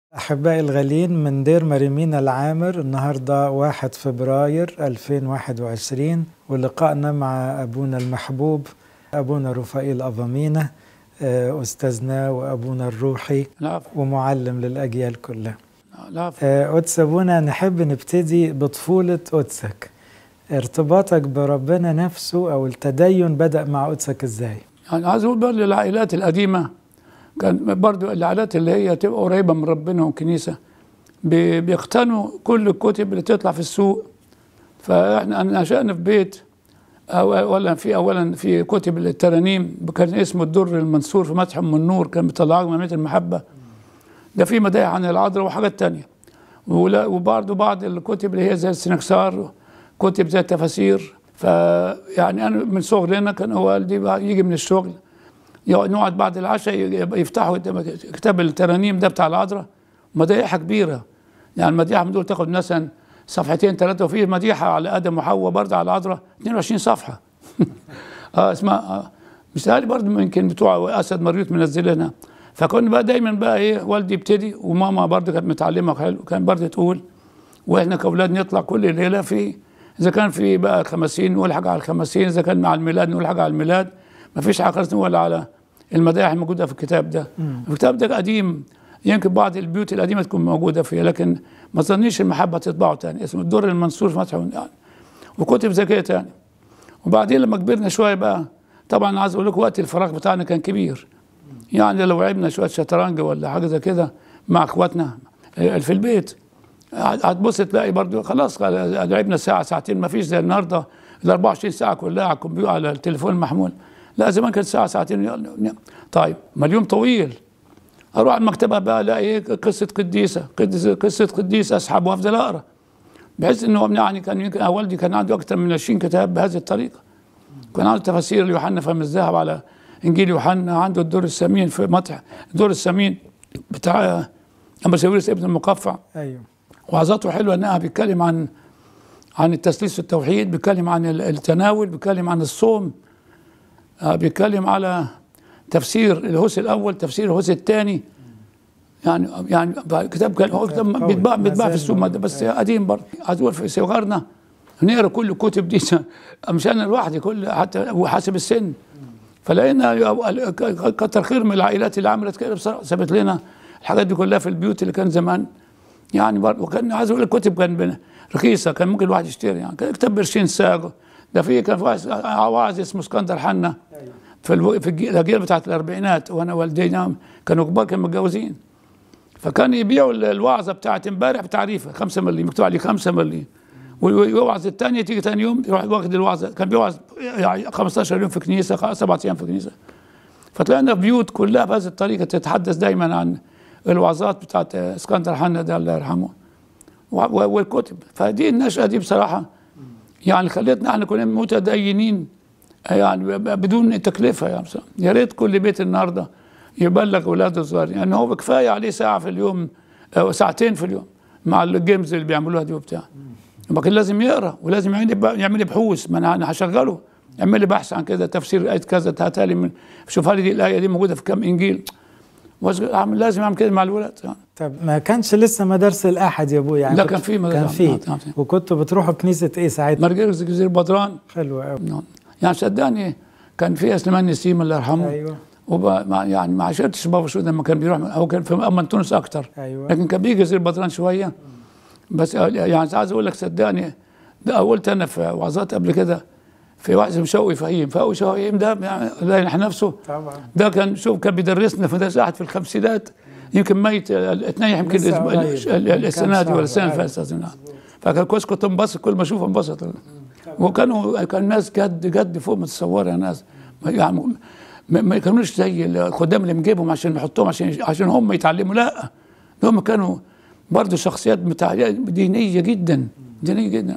أحبائي الغاليين من دير مريمينا العامر النهاردة 1 فبراير 2021 ولقائنا مع أبونا المحبوب أبونا رفائيل أفامينا أستاذنا وأبونا الروحي العفو ومعلم للأجيال كلها العفو قدس أبونا نحب نبتدي بطفولة قدسك ارتباطك بربنا نفسه أو التدين بدأ مع قدسك إزاي؟ يعني عايز اقول برضه العائلات القديمه كان برضه العائلات اللي هي تبقى قريبه من ربنا والكنيسه بي- بيقتنوا كل الكتب اللي تطلع في السوق فاحنا نشأنا في بيت أو اولا في اولا في كتب الترانيم كان اسمه الدر المنصور في مدح ام النور كان بيطلعها جمعيه المحبه ده في مدايح عن العذراء وحاجات تانية ولا- وبرضه بعض الكتب اللي هي زي السنكسار كتب زي التفاسير فيعني انا من صغرنا كان والدي بقى يجي من الشغل يقعد- نقعد بعد العشاء ي- يفتحوا كتاب الترانيم ده بتاع العذراء مدايحه كبيره يعني المديحه من دول تاخد مثلا صفحتين ثلاثه وفي مديحه على ادم وحواء برضه على العذراء 22 صفحه اه اسمها آه مثالي برضه يمكن بتوع اسد مريوط منزلينها فكنا بقى دايما بقى ايه والدي يبتدي وماما برضه كانت متعلمه حلو كان برضه تقول واحنا كاولاد نطلع كل ليله في اذا كان في بقى خمسين نقول حاجه على الخمسين اذا كان مع الميلاد نقول حاجه على الميلاد ما فيش حاجه خالص نقول على المدائح الموجوده في الكتاب ده الكتاب ده قديم يمكن بعض البيوت القديمه تكون موجوده فيه لكن ما ظنيش المحبه تطبعه تاني اسمه الدر المنصور في مدح يعني وكتب ذكيه تاني وبعدين لما كبرنا شويه بقى طبعا عايز اقول لكم وقت الفراغ بتاعنا كان كبير يعني لو لعبنا شويه شطرنج ولا حاجه زي كده مع اخواتنا آه، في البيت هتبص تلاقي برضو خلاص لعبنا ساعه ساعتين ما فيش زي النهارده ال 24 ساعه كلها على الكمبيوتر على التليفون المحمول لا زمان كانت ساعه ساعتين يلا- طيب ما اليوم طويل اروح على المكتبه بقى الاقي إيه قصه قديسه قديسه قصه قديس اسحب وافضل اقرا بحيث انه يعني كان يمكن والدي كان عنده اكثر من 20 كتاب بهذه الطريقه كان عنده تفاسير يوحنا فم الذهب على انجيل يوحنا عنده الدور السمين في مطح الدور السمين بتاع اما سيوريس ابن المقفع أيوه وعظاته حلوه انها بيتكلم عن عن التثليث والتوحيد بيتكلم عن ال- التناول بيتكلم عن الصوم آه، بيتكلم على تفسير الهوس الاول تفسير الهوس الثاني يعني يعني كتاب كان هو كتاب قوي. بيتباع ما بيتباع في زال السوق موجود. بس قديم برضه عايز اقول في صغرنا نقرا كل الكتب دي مش انا لوحدي كل حتى وحسب السن فلقينا كتر خير من العائلات اللي عملت كده بصراحه سابت لنا الحاجات دي كلها في البيوت اللي كان زمان يعني برضه وكان عايز اقول الكتب كان بن- رخيصه كان ممكن الواحد يشتري يعني كان كتاب برشين ساغ ده في كان في واحد واعظ اسمه اسكندر حنا في الو... في الجي- الاجيال بتاعت الاربعينات وانا والدينا كانوا كبار كانوا متجوزين فكان يبيعوا ال- الوعظه بتاعت امبارح بتعريفه 5 مليم مكتوب عليه 5 مليم ويوعظ الثانيه تيجي ثاني يوم يروح واخد الوعظه كان بيوعظ يعني 15 يوم في كنيسه سبعة ايام في كنيسه فتلاقينا بيوت كلها بهذه الطريقه تتحدث دايما عن الوعظات بتاعت اسكندر حنا ده الله يرحمه و- و- والكتب فدي النشأة دي بصراحة يعني خلتنا احنا كلنا متدينين يعني ب- بدون تكلفة يعني بصراحة. يا ريت كل بيت النهارده يبلغ اولاده الصغيرين يعني هو كفايه عليه ساعة في اليوم او ساعتين في اليوم مع الجيمز اللي بيعملوها دي وبتاع لكن لازم يقرا ولازم يعمل ب- يعمل بحوث ما انا أنا هشغله يعمل لي بحث عن كذا تفسير آية كذا هاتها لي من شوف هل دي الآية دي موجودة في كم إنجيل وأشغل- أعمل- لازم أعمل كده مع الولاد يعني. طب ما كانش لسه مدارس الأحد يا أبويا يعني لا، كنت- كان في مدارس- كان في آه، آه. وكنتوا بتروحوا كنيسة إيه ساعتها؟ مرجرز جزير بدران حلو قوي نعم. يعني صدقني كان في سليمان نسيم الله يرحمه أيوه وب... ما- يعني ما عشرتش بابا شو لما كان بيروح هو كان في أما تونس أكتر أيوه لكن كان بيجي جزير بدران شوية بس يعني عايز أقول لك صدقني ده قلت أنا في وعظات قبل كده في واحد اسمه شوقي فهيم فوقي شوقي فهيم ده يعني الله ينح نفسه طبعا ده كان شوف كان بيدرسنا في مدرسه واحد في الخمسينات يمكن ميت اتنين يمكن لسه الأسبوع- قريب. ال- ال- السنه دي كام ولا السنه شهر. اللي فاتت أظن. فكان كويس كنت انبسط كل ما اشوف انبسط وكانوا كان ناس جد جد فوق ما تتصور يا ناس ما- يعني ما ما كانوش زي الخدام اللي بنجيبهم عشان نحطهم عشان عشان هم يتعلموا لا ده هم كانوا برضه شخصيات متع- دينيه جدا دينيه جدا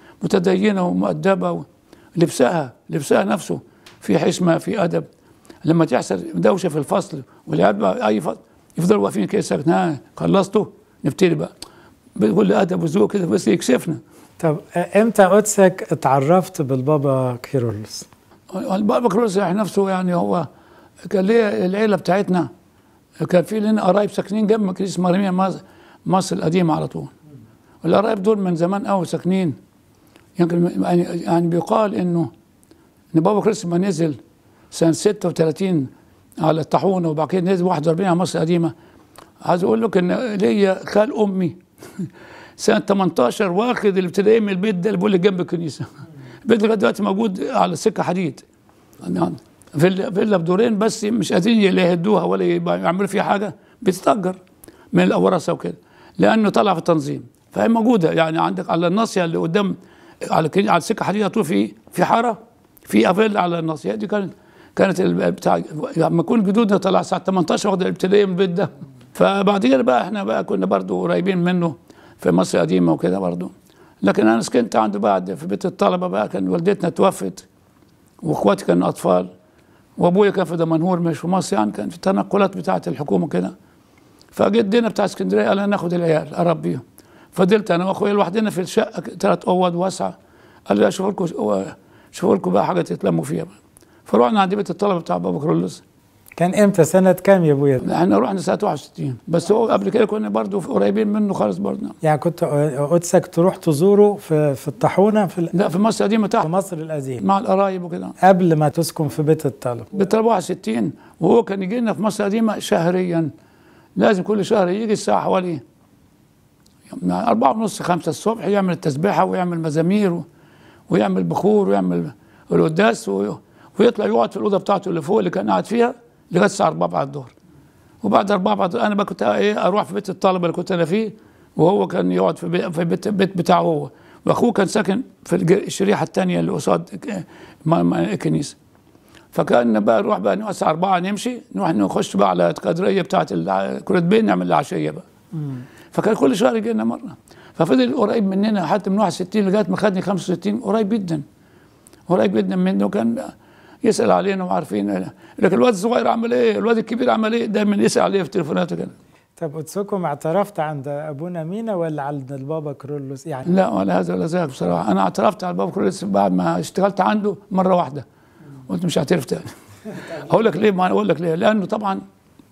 متدينه ومؤدبه و- لبسها لبسها نفسه في حشمه في ادب لما تحصل دوشه في الفصل والعيال بقى اي فصل يفضلوا واقفين كده ساكتين ها خلصتوا نبتدي بقى بكل ادب وذوق كده بس يكسفنا طب آه، امتى قدسك اتعرفت بالبابا كيرلس؟ البابا كروس نفسه يعني هو كان ليه العيله بتاعتنا كان في لنا قرايب ساكنين جنب كنيسه مريميه مصر, مصر القديمه على طول والقرايب دول من زمان قوي ساكنين يمكن يعني يعني بيقال انه ان بابا كريس ما نزل سنه 36 على الطاحونه وبعد كده نزل 41 على مصر القديمه عايز اقول لك ان ليا خال امي سنه 18 واخد الابتدائي من البيت ده اللي بيقول لك جنب الكنيسه البيت لغايه دلوقتي موجود على السكه حديد يعني فيلا فيلا بدورين بس مش قادرين لا يهدوها ولا يبقى يعملوا فيها حاجه بتتاجر من الاورثه وكده لانه طلع في التنظيم فهي موجوده يعني عندك على الناصيه اللي قدام على كن- على السكه حديد طول في في حاره في افيلا على الناصيه دي كانت كانت ال- بتاع لما يكون جدودنا طلع الساعه 18 واخد الابتدائي من البيت ده فبعد كده بقى احنا بقى كنا برضو قريبين منه في مصر القديمه وكده برضو لكن انا سكنت عنده بعد في بيت الطلبه بقى كان والدتنا توفت واخواتي كانوا اطفال وابويا كان في دمنهور مش في مصر يعني كان في التنقلات بتاعه الحكومه كده فجدنا بتاع اسكندريه قال لنا ناخد العيال اربيهم فضلت انا واخويا لوحدنا في الشقه ثلاث اوض واسعه قال لي اشوف لكم شوفوا لكم بقى حاجه تتلموا فيها بقى فروحنا عند بيت الطلبه بتاع بابا كرولوس كان امتى سنة كام يا ابويا؟ احنا رحنا سنه 61 بس هو قبل كده كنا برضو قريبين منه خالص برضه يعني كنت قدسك تروح تزوره في في الطاحونة في لا في مصر القديمه في تحت مصر القديمة مع القرايب وكده قبل ما تسكن في بيت الطلب بالطلب 61 وهو كان يجي لنا في مصر القديمه شهريا لازم كل شهر يجي الساعه حوالي من أربعة ونص خمسة الصبح يعمل التسبيحة ويعمل مزامير و- ويعمل بخور ويعمل القداس و- ويطلع يقعد في الأوضة بتاعته اللي فوق اللي كان قاعد فيها لغاية الساعة 4 بعد الظهر وبعد 4 بعد أنا بقى كنت إيه أروح في بيت الطلبة اللي كنت أنا فيه وهو كان يقعد في بي- في بيت البيت بتاعه هو وأخوه كان ساكن في الج- الشريحة الثانية اللي قصاد ك- ما- ما- الكنيسة فكان بقى نروح بقى نقعد الساعة 4 نمشي نروح نخش بقى على القدرية بتاعت الع- كرة بين نعمل العشية بقى فكان كل شهر يجي لنا مره ففضل قريب مننا حتى من 61 لغايه ما خدني 65 قريب جدا قريب جدا منه كان يسال علينا وعارفين لكن الواد الصغير عمل ايه الواد الكبير عمل ايه دايما يسال عليه في تليفوناته كده طب قدسكم اعترفت عند ابونا مينا ولا عند البابا كرولوس يعني لا ولا هذا ولا ذاك بصراحه انا اعترفت على البابا كرولوس بعد ما اشتغلت عنده مره واحده قلت مش هعترف تاني هقول لك ليه ما انا اقول لك ليه لانه طبعا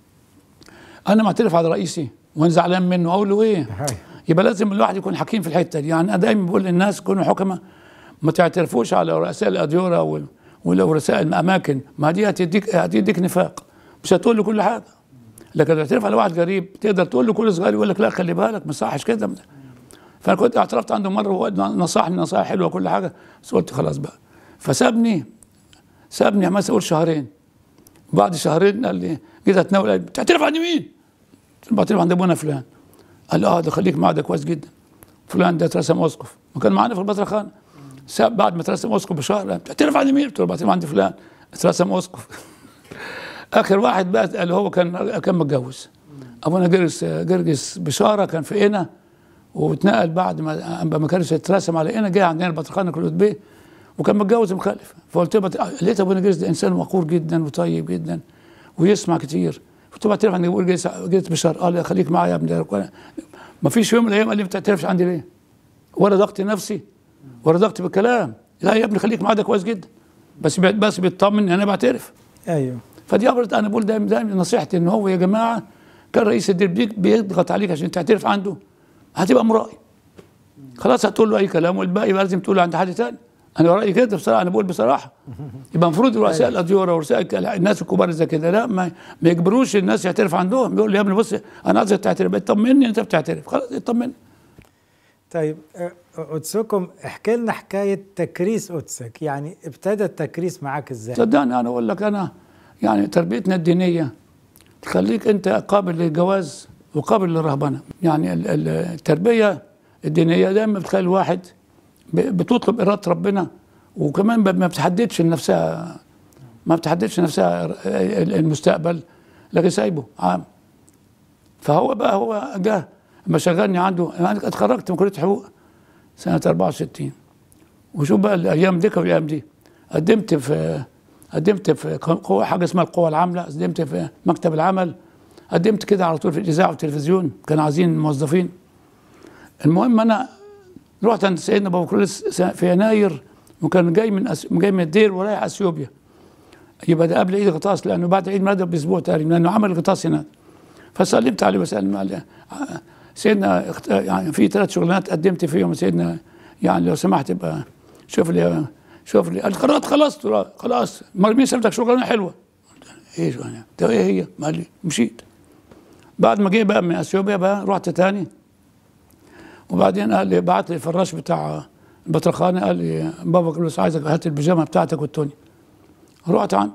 انا معترف على رئيسي وانا زعلان منه اقول له ايه هاي. يبقى لازم الواحد يكون حكيم في الحته دي يعني انا دايما بقول للناس كونوا حكماء ما تعترفوش على رؤساء الاديره وال- ورؤساء الاماكن ما دي هتديك هتديك نفاق مش هتقول له كل حاجه لكن لو تعترف على واحد غريب تقدر تقول له كل صغير يقول لك لا خلي بالك ما صحش كده فانا كنت اعترفت عنده مره وهو نصحني نصائح حلوه وكل حاجه بس قلت خلاص بقى فسابني سابني مثلا اقول شهرين بعد شهرين قال لي جيت اتناول قال لي بتعترف عند مين؟ قلت له بعترف عند ابونا فلان قال لي اه ده خليك معاه ده كويس جدا فلان ده اترسم اسقف وكان معانا في البطرخانه ساب بعد ما اترسم اسقف بشهر قال بتعترف عند مين؟ قلت له بعترف عند فلان اترسم اسقف اخر واحد بقى قال هو كان كان متجوز ابونا جرجس جرجس بشاره كان في قنا واتنقل بعد ما ما كانش اترسم على قنا جه عندنا البطرخانه كليه بيه وكان متجوز ومخلف فقلت له بت- لقيت ابونا جرجس ده انسان وقور جدا وطيب جدا ويسمع كتير قلت له بعترف عند بقول جرجس جرجس بشاره قال لي خليك معايا يا ابني ما فيش يوم من الايام قال لي ما بتعترفش عندي ليه؟ ولا ضغط نفسي ولا ضغط بالكلام لا يا ابني خليك معايا ده كويس جدا بس بي- بس بيطمن ان انا بعترف ايوه فدي أبرز انا بقول دايما دايما نصيحتي ان هو يا جماعه كان رئيس الدير بيك- بيضغط عليك عشان تعترف عنده هتبقى مرائي خلاص هتقول له اي كلام والباقي بقى لازم تقوله عند حد تاني انا رايي كده بصراحه انا بقول بصراحه يبقى المفروض رؤساء الاديره ورؤساء الك- الناس الكبار زي كده لا ما, ما يجبروش الناس يعترف عندهم يقول لي يا ابني بص انا عايزك تعترف اطمني انت بتعترف خلاص اطمني طيب أه، قدسكم احكي لنا حكاية تكريس قدسك يعني ابتدى التكريس معاك ازاي؟ صدقني انا اقول لك انا يعني تربيتنا الدينيه تخليك انت قابل للجواز وقابل للرهبنه يعني ال- ال- التربيه الدينيه دايما بتخلي الواحد ب- بتطلب اراده ربنا وكمان ب- ما بتحددش لنفسها ما بتحددش لنفسها ال- المستقبل لكن سايبه عام فهو بقى هو جه لما شغلني عنده انا اتخرجت من كليه حقوق سنه 64 وشوف بقى الايام دي والايام دي قدمت في قدمت في قوة حاجه اسمها القوى العامله قدمت في مكتب العمل قدمت كده على طول في الاذاعه والتلفزيون كانوا عايزين موظفين المهم انا رحت عند سيدنا بابا كرولس في يناير وكان جاي من أس... جاي من الدير ورايح اثيوبيا يبقى ده قبل عيد الغطاس لانه بعد عيد ميلاده باسبوع تقريبا لانه عمل الغطاس هناك فسلمت عليه وسلم عليه آه، سيدنا اخت- يعني في ثلاث شغلانات قدمت فيهم سيدنا يعني لو سمحت يبقى شوف لي شوف لي قال قررت خلاص قلت له خلاص امال مين سالتك شغلانه حلوه ايه شغلانه طب ايه هي؟ قال لي مشيت بعد ما جه بقى من اثيوبيا بقى رحت تاني وبعدين قال لي بعت لي الفراش بتاع البطرخانه قال لي بابا كلوس عايزك هات البيجامه بتاعتك والتوني رحت عنده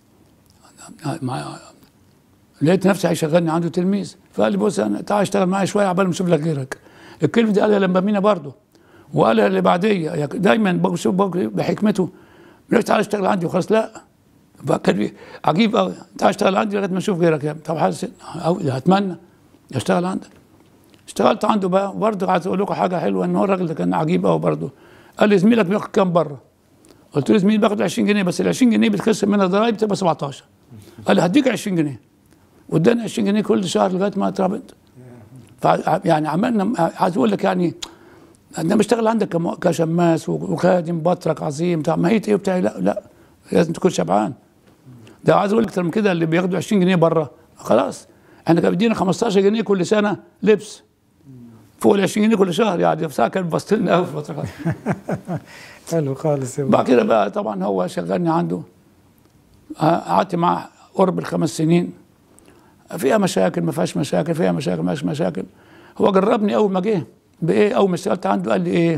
مع لقيت نفسي هيشغلني عنده تلميذ فقال لي بص انا تعال اشتغل معايا شويه عبال ما اشوف لك غيرك الكلمه دي قالها لما مينا برضه وقالها اللي بعديه دايما بشوف بحكمته ليش تعال اشتغل عندي وخلاص لا فكان بي- عجيب قوي تعال اشتغل عندي لغايه ما اشوف غيرك يا ابني. طب حاسس أو اتمنى اشتغل عندك اشتغلت عنده بقى وبرضه عايز اقول لكم حاجه حلوه ان هو الراجل ده كان عجيب قوي برضه قال لي زميلك بياخد كام بره؟ قلت له زميلي بياخد 20 جنيه بس ال 20 جنيه بتخصم منها ضرايب تبقى 17 قال لي هديك 20 جنيه واداني 20 جنيه كل شهر لغايه ما اتربط ف يعني عملنا عايز اقول لك يعني انا بشتغل عندك كم- كشماس وخادم بطرك عظيم بتاع ما هي ايه بتاعي لا لا لازم تكون شبعان ده عايز اقول لك اكتر من كده اللي بياخدوا 20 جنيه بره خلاص احنا كان بيدينا 15 جنيه كل سنه لبس فوق ال 20 جنيه كل شهر يعني بصراحه كان بسطلنا قوي في الفتره حلو خالص يا بعد كده بقى طبعا هو شغلني عنده آه، قعدت معاه قرب الخمس سنين فيها مشاكل ما فيهاش مشاكل فيها مشاكل ما فيهاش مشاكل هو جربني اول ما جه بايه اول ما اشتغلت عنده قال لي ايه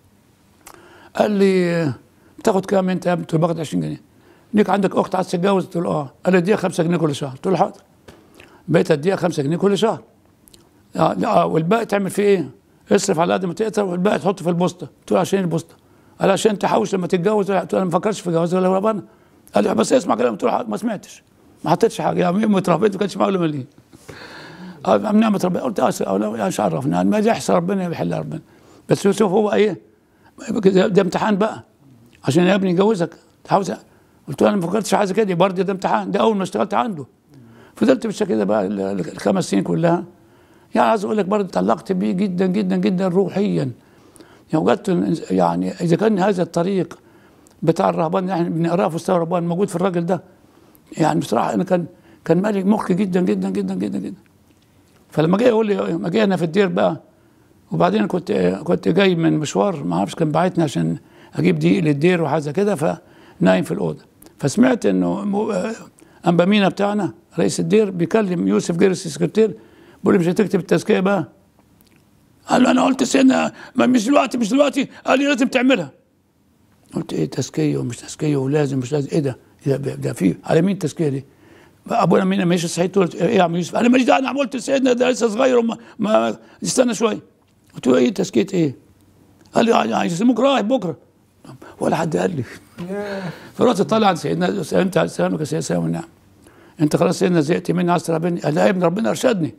قال لي بتاخد كام انت يا ابني قلت له باخد 20 جنيه ليك عندك اخت عايز تتجوز قلت له اه قال لي اديها 5 جنيه كل شهر قلت له حاضر بقيت اديها 5 جنيه كل شهر آه لا والباقي تعمل فيه ايه؟ اصرف على قد ما تقدر والباقي تحطه في البوسطه قلت له عشان إيه البوسطه قال عشان تحوش لما تتجوز قلت له انا ما فكرش في جواز ولا ربنا قال لي بس اسمع كلام قلت له حاضر. ما سمعتش ما حطيتش حاجه يعني يوم ما اتربيت ما كانش معايا ولا مليم آه، من نعمة ربنا قلت اسف او لا ايش عرفنا ما يحصل ربنا بيحل ربنا بس شوف هو ايه ده ده امتحان بقى عشان يا ابني يجوزك عاوز قلت له انا ما فكرتش عايز كده برضه ده امتحان ده اول ما اشتغلت عنده فضلت بالشكل كده بقى ال- ال- الخمس سنين كلها يعني عايز اقول لك برضه تعلقت بيه جدا جدا جدا روحيا يعني وجدت إن- يعني اذا كان هذا الطريق بتاع الرهبان اللي احنا بنقراه في مستوى الرهبان موجود في الراجل ده يعني بصراحه انا كان كان مالي مخي جدا جدا جدا جدا جدا فلما جه يقول لي لما جه انا في الدير بقى وبعدين كنت كنت جاي من مشوار ما اعرفش كان باعتني عشان اجيب دقيق للدير وحاجه كده فنايم في الاوضه فسمعت انه م- آه، انبا مينا بتاعنا رئيس الدير بيكلم يوسف جرس السكرتير بيقول له مش هتكتب التزكيه بقى قال له انا قلت سنة ما مش دلوقتي مش دلوقتي قال لي لازم تعملها قلت ايه تزكيه ومش تزكيه ولازم مش لازم ايه ده ده, ده في على مين التزكيه دي ابونا مين ماشي صحيت قلت ايه يا عم يوسف انا ماليش دعوه انا قلت سيدنا ده لسه صغير وما ما استنى شويه قلت له ايه تزكيه ايه؟ قال لي هيسموك راهب بكره ولا حد قال لي فرحت طالع عند سيدنا سلمت على سلامك يا سيدنا سلام والنعم انت خلاص سيدنا زهقت مني عايز ترهبني قال لا يا ابني ربنا ارشدني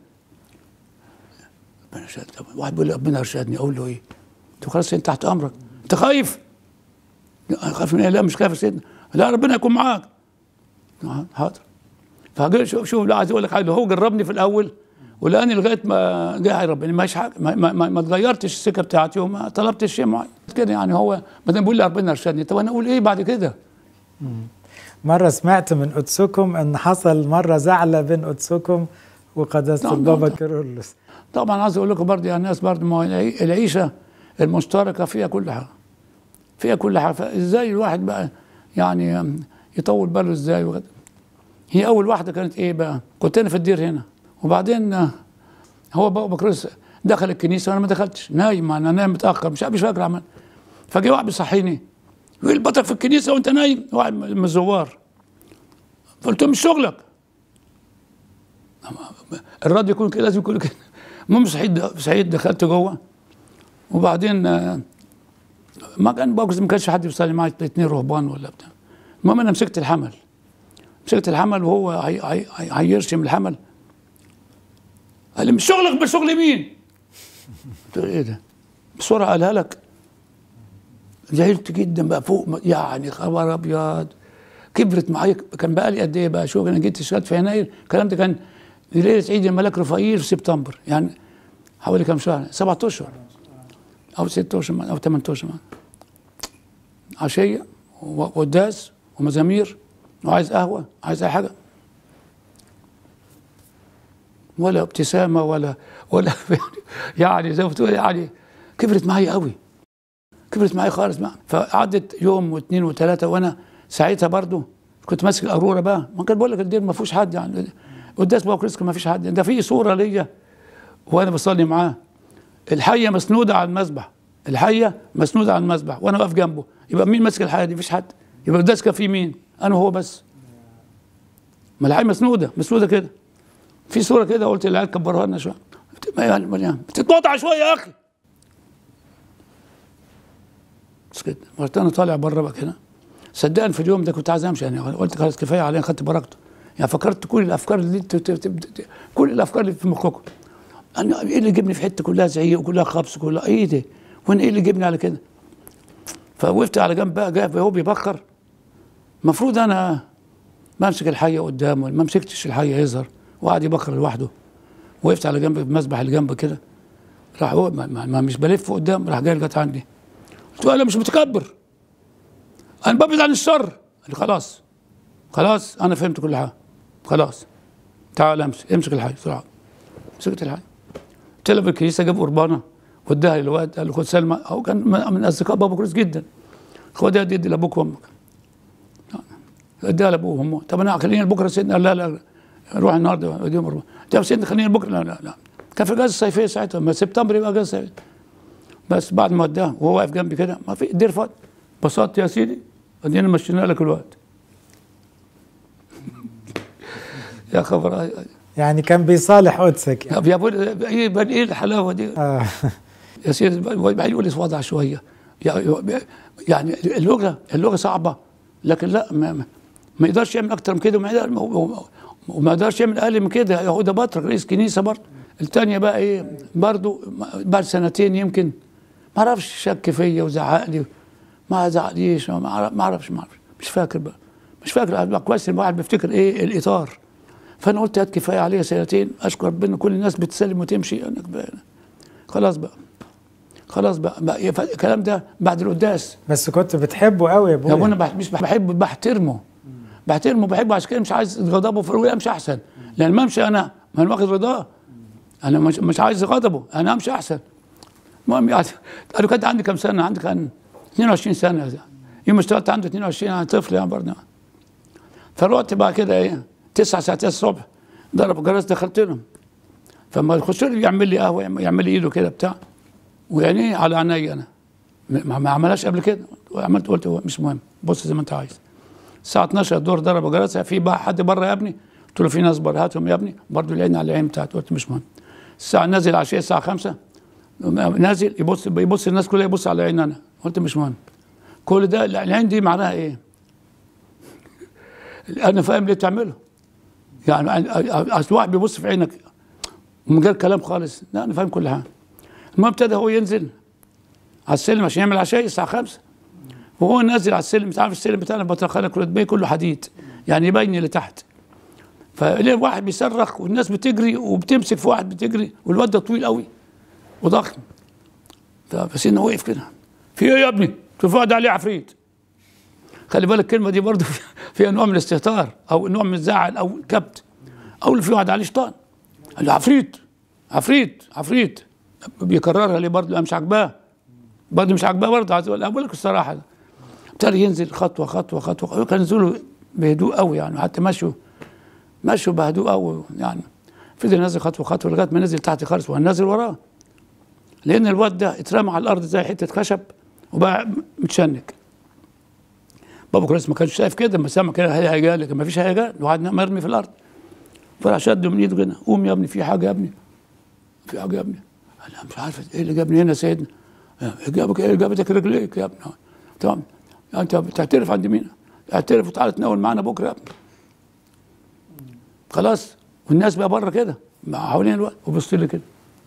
ربنا ارشدني طب واحد بيقول لي ربنا ارشدني اقول له ايه؟ قلت له خلاص انت تحت امرك انت خايف؟ لا خايف من ايه؟ لا مش خايف يا سيدنا لا ربنا يكون معاك آه، حاضر فقال شوف شوف لا عايز اقول لك حاجه هو جربني في الاول ولقاني لغايه ما جه ربنا مش حاجه ما, ما, ما, ما اتغيرتش السكه بتاعتي وما طلبتش شيء معين كده يعني هو ما دام بيقول لي ربنا ارشدني طب انا اقول ايه بعد كده؟ مرة سمعت من قدسكم أن حصل مرة زعلة بين قدسكم وقداسة نعم، البابا نعم. كيرلس طبعا عايز اقول لكم برضه يا ناس برضه ما هو العي- العيشه المشتركه فيها كل حاجه فيها كل حاجه فازاي الواحد بقى يعني يطول باله ازاي وكده هي اول واحده كانت ايه بقى كنت انا في الدير هنا وبعدين آه، هو بابا بكرس دخل الكنيسه وانا ما دخلتش نايم انا نايم متاخر مش مش فاكر عمل فجه واحد بيصحيني يقول بطك في الكنيسه وانت نايم واحد من الزوار فقلت له مش شغلك الراديو يكون كده لازم يكون كده المهم صحيت صحيت دخلت جوه وبعدين آه، ما كان بوكس ما كانش حد بيصلي معايا اثنين رهبان ولا بتاع المهم انا مسكت الحمل مسكت الحمل وهو هي- هي- هي- هيرشم الحمل قال لي مش شغلك بشغل مين؟ قلت له ايه ده؟ بسرعه قالها لك زعلت جدا بقى فوق ما- يعني خبر ابيض كبرت معايا كان بقى لي قد ايه بقى شوف انا جيت اشتغلت في يناير الكلام ده كان ليله عيد الملاك رفائيل في سبتمبر يعني حوالي كام شهر؟ سبعة اشهر او ست اشهر او ثمان اشهر عشيه وقداس ومزامير وعايز قهوه عايز اي حاجه ولا ابتسامه ولا ولا يعني زي ما بتقول يعني كبرت معايا قوي كبرت معايا خالص بقى فقعدت يوم واثنين وثلاثه وانا ساعتها برضو كنت ماسك القاروره بقى ما كان بقول لك الدين ما فيهوش حد يعني قداس بابا كريسك ما فيش حد ده في صوره ليا وانا بصلي معاه الحيه مسنوده على المذبح الحيه مسنوده على المذبح وانا واقف جنبه يبقى مين ماسك الحيه دي مفيش حد يبقى القداس كان فيه مين انا وهو بس ما الحيه مسنوده مسنوده كده في صوره كده قلت للعيال كبروها لنا شويه ما يعني ما يعني بتتقطع شويه يا اخي بس كده مرة انا طالع بره بقى كده صدقني في اليوم ده كنت عايز امشي يعني قلت خلاص كفايه عليا خدت بركته يعني فكرت كل الافكار اللي انت ت- ت- ت- كل الافكار اللي في مخكم انا ايه اللي جبني في حته كلها زعيق وكلها خبص كلها ايه ده وانا ايه اللي جبني على كده فوقفت على جنب بقى جاي هو بيبخر المفروض انا بمسك الحيه قدامه ما مسكتش الحيه يظهر وقعد يبخر لوحده وقفت على جنب المسبح اللي جنبه كده راح هو ما, ما, ما مش بلف قدام راح جاي لغايه عندي قلت له انا مش متكبر انا ببعد عن الشر قال لي خلاص خلاص انا فهمت كل حاجه خلاص تعال امسك امسك الحي بسرعه مسكت الحي طلع في الكنيسه جاب قربانه واداها للواد قال له خد سلمى هو كان من من اصدقاء بابا كويس جدا خدها دي ادي لابوك وامك اداها لابوه وامه طب انا خليني بكره سيدنا قال لا لا روح النهارده اديهم قربانه طب سيدنا خليني بكره لا لا لا كان في اجازه صيفيه ساعتها ما سبتمبر يبقى اجازه صيفيه بس بعد ما وداه وهو واقف جنبي كده ما في دير فاضي بسطت يا سيدي ادينا مشينا لك الوقت يا خبر يعني كان بيصالح قدسك يعني. طب يا ابوي ايه بل ايه الحلاوه دي آه. يا سيدي بعدين يقول لي وضع شويه يا- يعني اللغه اللغه صعبه لكن لا ما, ما- ما يقدرش يعمل اكتر من كده وما يقدر- وما يقدرش يعمل اقل من كده هو ده بطرك رئيس كنيسه برضه الثانيه بقى ايه برضه بعد سنتين يمكن ما اعرفش شك فيا وزعق لي ما زعقليش ما أعرف- ما اعرفش ما اعرفش مش فاكر بقى مش فاكر بقى كويس إن الواحد بيفتكر ايه الاطار فانا قلت هات كفايه عليها سنتين اشكر ربنا كل الناس بتسلم وتمشي انا كفاية. خلاص بقى خلاص بقى, بقى يف- الكلام ده بعد القداس بس كنت بتحبه قوي يا يا ابونا ابويا بح- مش بحبه بحترمه بحترمه بحبه عشان كده مش عايز غضبه في امشي احسن لان ما امشي انا ما انا واخد رضاه انا مش, مش عايز غضبه انا امشي احسن المهم يعني انا كنت عندي كام سنه عندي كان 22 سنه يوم ما اشتغلت عنده 22 انا طفل يعني برضه فروحت بقى كده ايه 9 ساعات الصبح ضرب الجرس دخلت لهم فما يخش لي يعمل لي قهوه يعمل لي ايده كده بتاع وعينيه على عيني انا ما, ما عملهاش قبل كده عملت قلت هو مش مهم بص زي ما انت عايز الساعه 12 الدور ضرب جرس في بقى حد بره يا ابني قلت له في ناس بره هاتهم يا ابني برضه العين على العين بتاعته قلت مش مهم الساعه نازل عشيه الساعه 5 نازل يبص يبص الناس كلها يبص على عين انا قلت مش مهم كل ده العين دي معناها ايه؟ انا فاهم ليه بتعمله يعني اصل واحد بيبص في عينك من غير كلام خالص لا انا فاهم كل حاجه المهم ابتدى هو ينزل على السلم عشان يعمل عشاء الساعه 5 وهو نازل على السلم انت عارف السلم بتاعنا البطرخانه كله كله حديد يعني يبين لتحت فليه واحد بيصرخ والناس بتجري وبتمسك في واحد بتجري والواد ده طويل قوي وضخم فسيدنا وقف كده في ايه يا ابني؟ قلت له في واحد عليه عفريت خلي بالك الكلمه دي برضه فيها نوع من الاستهتار او نوع من الزعل او الكبت او اللي في واحد عليه شيطان قال له عفريت عفريت عفريت بيكررها ليه برضه مش عاجباه برضه مش عاجباه برضه عايز اقول لك الصراحه ابتدى ينزل خطوه خطوه خطوه هو كان نزوله بهدوء قوي يعني حتى مشوا مشوا بهدوء قوي يعني فضل نازل خطوه خطوه لغايه ما نزل تحت خالص وانا نازل وراه لان الواد ده اترمى على الارض زي حته خشب وبقى متشنك بابا كريس ما كانش شايف كده لما سمع كده هيجان لكن ما فيش هيجان الواحد مرمي في الارض فراح شده من ايده كده قوم يا ابني في حاجه يا ابني في حاجه يا ابني انا مش عارف ايه اللي جابني هنا يا سيدنا جابك ايه جابتك رجليك يا ابني تمام انت بتعترف عند مين؟ اعترف وتعالى تناول معانا بكره يا ابني خلاص والناس بقى بره كده حوالين الوقت وبص لي كده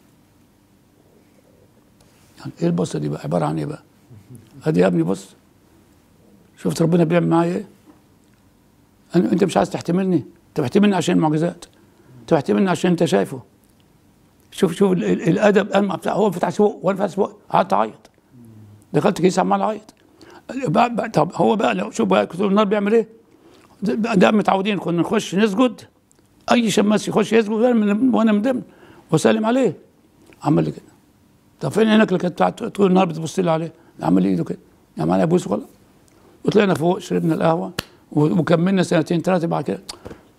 يعني ايه البصه دي بقى عباره عن ايه بقى؟ ادي يا ابني بص شفت ربنا بيعمل معايا ايه؟ أنا انت مش عايز تحتملني انت بتحتملني عشان المعجزات انت بتحتملني عشان انت شايفه شوف شوف ال- ال- الادب انا بتاع هو فتح سوق وانا فتح سوق قعدت اعيط دخلت كيس عمال اعيط بقى بقى طب هو بقى لو شوف بقى كتب النار بيعمل ايه؟ ده ده متعودين كنا نخش نسجد اي شماس يخش يسجد من- وانا من ضمن وسلم عليه عمل لي كده طب فين عينك اللي كانت بتاعت طول النهار بتبص لي عليه عمل لي ايده كده يعني انا ابوس خلاص وطلعنا فوق شربنا القهوه و- وكملنا سنتين ثلاثه بعد كده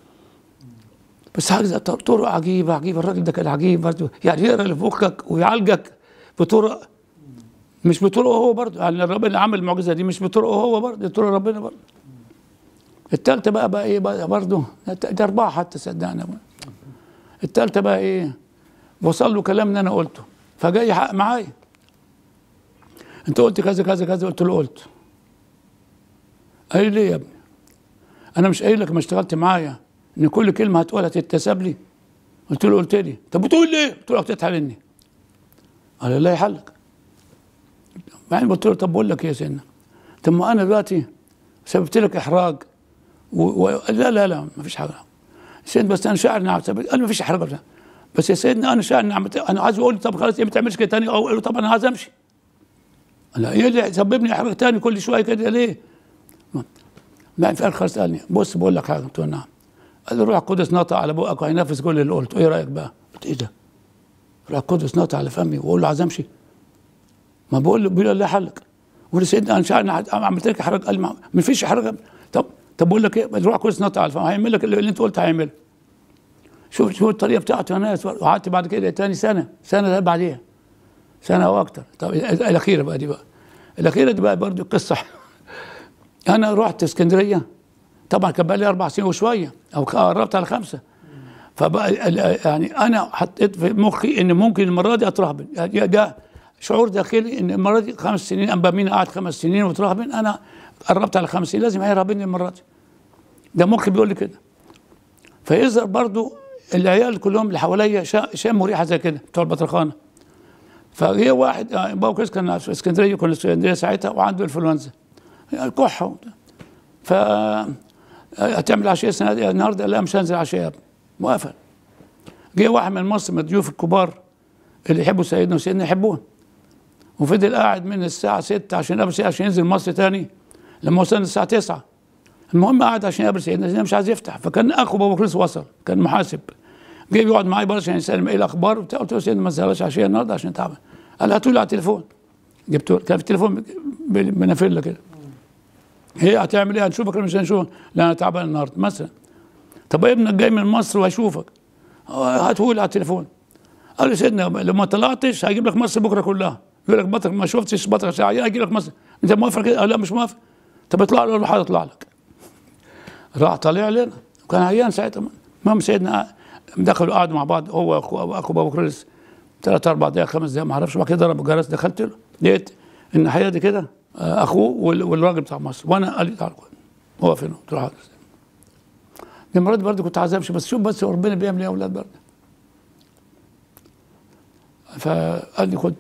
بس حاجه زي- طرق عجيبه عجيبه الراجل ده كان عجيب برضه يعني يقرا اللي فوقك ويعالجك بطرق مش بطرقه هو برضه يعني ربنا اللي عمل المعجزه دي مش بطرقه هو برضه دي طرق ربنا برضه التالتة بقى بقى ايه بقى برضه ده اربعه حتى صدقني التالتة بقى ايه وصل له كلام اللي انا قلته فجاي يحقق معايا انت قلت كذا كذا كذا قلت له قلت قال لي ليه يا ابني انا مش قايل لك ما اشتغلت معايا ان كل كلمه هتقولها تتساب لي قلت له قلت لي طب بتقول ليه قلت له تتحلني قال لي لا يحلك بعدين قلت له طب بقول لك ايه يا سيدنا طب ما انا دلوقتي سببت لك احراج و... و... لا لا لا ما فيش حاجه سيدنا بس انا شاعر نعم سبب- قال ما فيش احراج ولا- بس يا سيدنا انا شاعر نعم انا عايز اقول طب خلاص إيه ما تعملش كده تاني او اقول له طب انا عايز امشي لا ايه اللي سببني احراج تاني كل شويه كده ليه؟ بعدين في الاخر خالص قال لي بص بقول لك حاجه قلت له نعم قال لي روح القدس نطق على بقك وهينفذ كل اللي قلته ايه رايك بقى؟ قلت ايه ده؟ روح القدس نطق على فمي واقول له عايز امشي ما بقول له بيقول له لا حلك بقول له سيدنا انا شاعر أنا عملت لك حرج قال لي ما ما فيش حرج طب طب بقول لك ايه روح القدس نطق على فمي هيعمل لك اللي اللي انت قلت هيعمله شوف شوف الطريقه بتاعته يا ناس وقعدت بعد كده تاني سنه سنه ده بعديها سنه او اكتر طب الاخيره بقى دي بقى الاخيره دي بقى برضه قصه انا رحت اسكندريه طبعا كان بقى لي اربع سنين وشويه او قربت على خمسه فبقى ال- يعني انا حطيت في مخي ان ممكن المره دي اترهبن يعني ده شعور داخلي ان المره دي خمس سنين انبا مين قعد خمس سنين وترهبن انا قربت على خمس سنين لازم هيرهبني المره دي ده مخي بيقول لي كده فيظهر برضو العيال كلهم اللي حواليا شا- شاموا ريحه زي كده بتوع البطرخانه فجه واحد آه، بابا كريس كان في اسكندريه كنا في اسكندريه ساعتها وعنده انفلونزا كحه وبتاع. ف هتعمل عشاء السنه دي النهارده لا مش هنزل عشاء يا ابني وقفل جه واحد من مصر من الضيوف الكبار اللي يحبوا سيدنا وسيدنا يحبوه وفضل قاعد من الساعة 6 عشان يقابل سيدنا عشان ينزل مصر تاني لما وصلنا الساعة 9 المهم قعد عشان يقابل سيدنا سيدنا مش عايز يفتح فكان اخو بابا كريس وصل كان محاسب جه بيقعد معايا برضه عشان يسلم ايه الاخبار وبتاع قلت له سيدنا ما تسالش عشان النهارده عشان تعبان قال هاتوا لي على التليفون جبته له. كان في التليفون بنافله كده هي هتعمل ايه هنشوفك ولا مش هنشوفك لا انا تعبان النهارده مثلا طب ابنك جاي من مصر وهيشوفك هاته لي على التليفون قال لي سيدنا لو ما طلعتش هجيب لك مصر بكره كلها يقول لك بطرك ما شفتش بطرك ساعه هجيب لك مصر انت موافق كده قال لا مش موافق طب اطلع له حاجه اطلع لك راح طالع لنا وكان عيان ساعتها المهم سيدنا دخلوا قعدوا مع بعض هو واخو اخو بابا كريس ثلاث اربع دقائق خمس دقائق ما اعرفش بعد كده ضرب الجرس دخلت له لقيت ان حياتي كده آه، اخوه وال- والراجل بتاع مصر وانا قال لي تعال هو فين قلت له حاضر دي المره دي برضه كنت عايز امشي بس شوف بس ربنا بيعمل ايه يا اولاد برضه فقال لي خد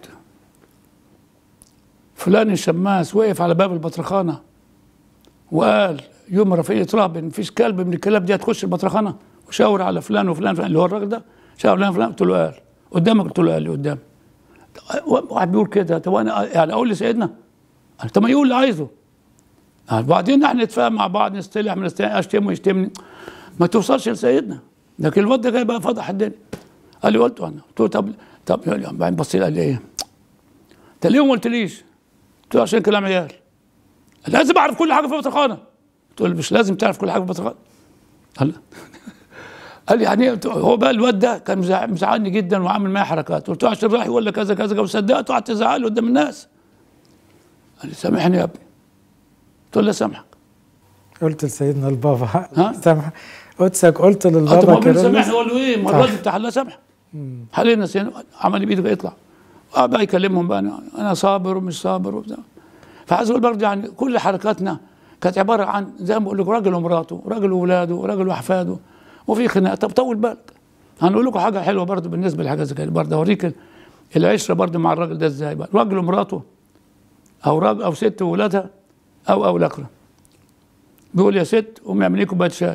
فلان الشماس وقف على باب البطرخانه وقال يوم رفيق تراب ان فيش كلب من الكلاب دي هتخش البطرخانه وشاور على فلان وفلان فلان اللي هو الراجل ده شاور فلان فلان قلت له قال قدامك قلت له قال لي قدام واحد بيقول كده طب انا يعني اقول لسيدنا قال طب ما يقول اللي عايزه يعني بعدين احنا نتفاهم مع بعض نصطلح من اشتمه يشتمني ما توصلش لسيدنا لكن الواد ده جاي بقى فضح الدنيا قال لي قلت انا قلت له طب طب بعدين بص لي قال لي ايه؟ انت ليه ما قلتليش؟ قلت له عشان كلام عيال لازم اعرف كل حاجه في البطرخانه قلت له مش لازم تعرف كل حاجه في البطرخانه قال قال لي يعني إيه؟ قلت له هو بقى الواد ده كان مزع- مزعلني جدا وعامل معايا حركات قلت له عشان راح يقول لك كذا كذا كذا وصدقته قعدت ازعله قدام الناس قال لي سامحني يا ابني قلت له لا سامحك قلت لسيدنا البابا ها؟ سامح قدسك قلت قلت له للبابا ما سامحني كيرلس اقول له ايه ما صح. الراجل بتاع الله سامح حاليا سين- عمل بايده كده يطلع قعد بقى يكلمهم بقى انا أنا صابر ومش صابر وبتاع فعايز اقول برضه يعني كل حركاتنا كانت عباره عن زي ما بقول لك راجل ومراته راجل واولاده وراجل واحفاده وفي خناقه طب طول بالك هنقول لكم حاجه حلوه برضه بالنسبه لحاجه زي كده برضه اوريك ال- العشره برضه مع الراجل ده ازاي بقى راجل ومراته او راجل او ست واولادها او او الاخره بيقول يا ست قومي اعملي لي كوبايه شاي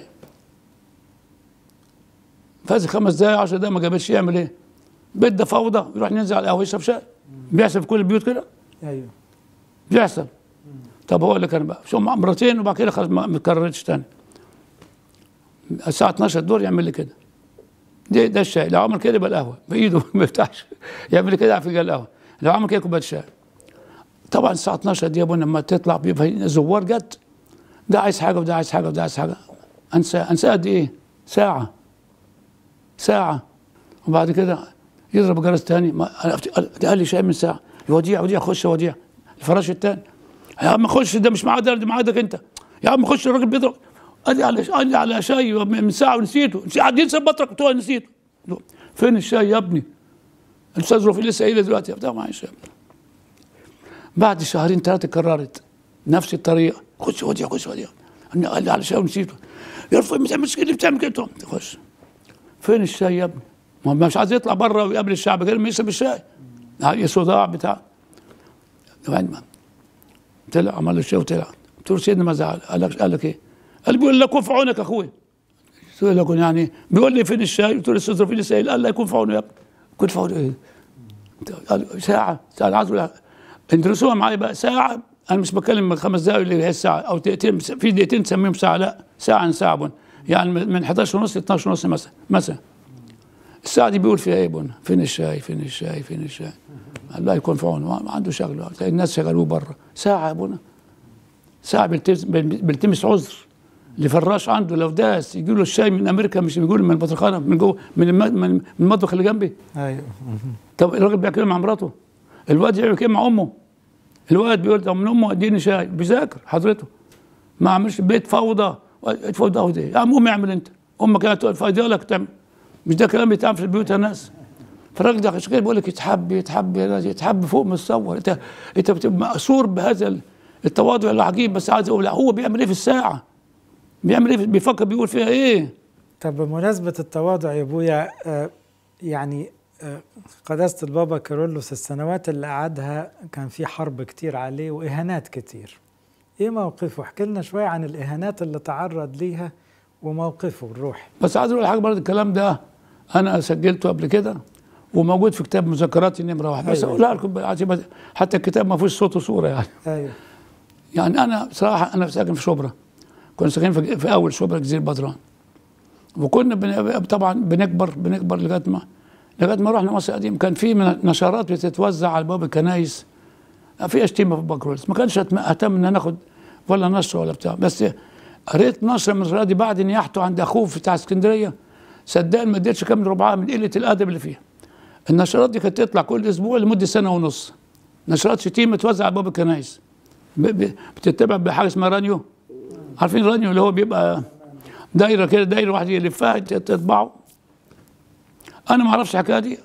فاز خمس دقايق 10 دقايق ما جابتش يعمل ايه؟ بيت ده فوضى يروح ينزل على القهوه يشرب شاي بيحصل في كل البيوت كده ايوه بيحصل طب هو اللي كان بقى شو مرتين وبعد كده خلاص ما ما اتكررتش تاني الساعه 12 الدور يعمل لي كده ده ده الشاي لو عمل كده يبقى القهوه بايده ما يفتحش يعمل كده في القهوه لو عمل كده كوبايه شاي طبعا الساعه 12 دي يا ابونا لما تطلع بيبقى زوار جت ده عايز حاجه وده عايز حاجه وده عايز حاجه انسى انسى قد ايه؟ ساعه ساعه وبعد كده يضرب جرس تاني ما أنا- قال لي شاي من ساعه وديع وديع خش يا وديع الفراش التاني يا عم خش ده مش معاد ده معادك انت يا عم خش الراجل بيضرب قال لي على قال لي على شاي من ساعه ونسيته قاعد ينسى بطرك بتوع نسيته فين الشاي يا ابني؟ الاستاذ رفيق لسه قايل دلوقتي يا بتاع معايا شاي بعد شهرين ثلاثه كررت نفس الطريقه خش وديع خش وديع أنا قال لي على شاي ونسيته يرفع مش مش كده بتعمل كده خش فين الشاي يا ابني؟ ما هو مش عايز يطلع بره ويقابل الشعب غير ما يشرب الشاي هاي صداع بتاع وين ما طلع عمل له الشاي وطلع قلت له سيدنا ما زعل قال لك قال لك ايه؟ قال بيقول لك كن في عونك يا اخويا قلت له لكن يعني بيقول لي فين الشاي؟ قلت له الاستاذ رفيق لسه قايل قال لا يكون في عونه يا ابني كن في عونه ايه؟ قال ساعة ساعة عايز أقول ادرسوها معايا بقى ساعة أنا مش بتكلم من خمس دقايق اللي هي الساعة أو دقيقتين في دقيقتين تسميهم ساعة لا ساعة عن ساعة بون يعني من 11 ونص ل 12 ونص مثلا مثلا الساعة دي بيقول فيها إيه بون فين الشاي فين الشاي فين الشاي الله يكون في عونه ما عنده شغله تلاقي الناس شغلوه بره ساعة يا بونا ساعة بيلتمس بيلتمس عذر اللي فراش عنده لو داس يجي له الشاي من امريكا مش بيقول من البطرخانه من جوه من الم- من من المطبخ اللي جنبي ايوه طب الراجل بيعمل كده مع مراته الواد يعمل كده مع امه الواد بيقول طب من امه اديني شاي بيذاكر حضرته ما عملش بيت فوضى فوضى فوضى ايه يا عم قوم اعمل انت امك كانت تقول فايدة لك تعمل مش ده كلام بيتعمل في البيوت يا ناس فالراجل ده عشان كده بيقول لك يتحب يتحب يا راجل، يتحب فوق ما تصور انت انت بتبقى مأسور بهذا التواضع العجيب بس عايز اقول لا، هو بيعمل ايه في الساعه بيعمل ايه بيفكر بيقول فيها ايه طب بمناسبة التواضع يا ابويا آه، يعني آه، قداسة البابا كيرلس السنوات اللي قعدها كان في حرب كتير عليه وإهانات كتير ايه موقفه؟ احكي لنا شوية عن الإهانات اللي تعرض ليها وموقفه الروحي بس عايز اقول حاجه برضه الكلام ده انا سجلته قبل كده وموجود في كتاب مذكراتي نمره واحد بس أيوة. اقولها لكم بقى عشان بس- حتى الكتاب ما فيهوش صوت وصوره يعني ايوه يعني انا بصراحه انا ساكن في شبرا كنا ساكنين في, في اول شبرا جزيره بدران وكنا بن... طبعا بنكبر بنكبر لغايه ما لغايه ما رحنا مصر القديم كان في من نشرات بتتوزع على باب الكنايس في اشتيمه في بكروس ما كانش أتم- اهتم ان ناخد ولا نشر ولا بتاع بس قريت نشره من النشرات دي بعد نياحته عند اخوه بتاع اسكندريه صدقني ما اديتش كام ربعها من قله الادب اللي فيها النشرات دي كانت تطلع كل اسبوع لمده سنه ونص نشرات شتيمه توزع على باب الكنايس ب- ب- بتتبع بحاجه اسمها رانيو عارفين رانيو اللي هو بيبقى دايره كده دايره واحد يلفها تطبعه انا ما اعرفش الحكايه دي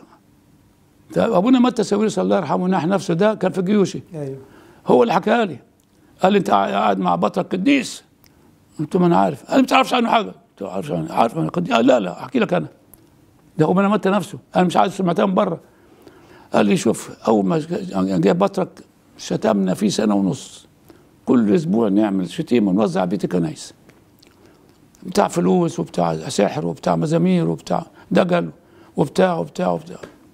طيب ابونا متى ساويرس الله يرحمه ناح نفسه ده كان في جيوشي ايوه هو اللي حكاها لي قال لي انت قاعد مع بطل قديس قلت له ما انا عارف قال لي ما تعرفش عنه حاجه قلت له عارف عنه عارف عنه قديس قال لا لا احكي لك انا ده هو انا متى نفسه انا مش عايز سمعتها من بره قال لي شوف اول ما جه بطرك شتمنا فيه سنه ونص كل اسبوع نعمل شتيمه ونوزع بيت الكنايس بتاع فلوس وبتاع سحر وبتاع مزامير وبتاع دجل وبتاع وبتاع وبتاع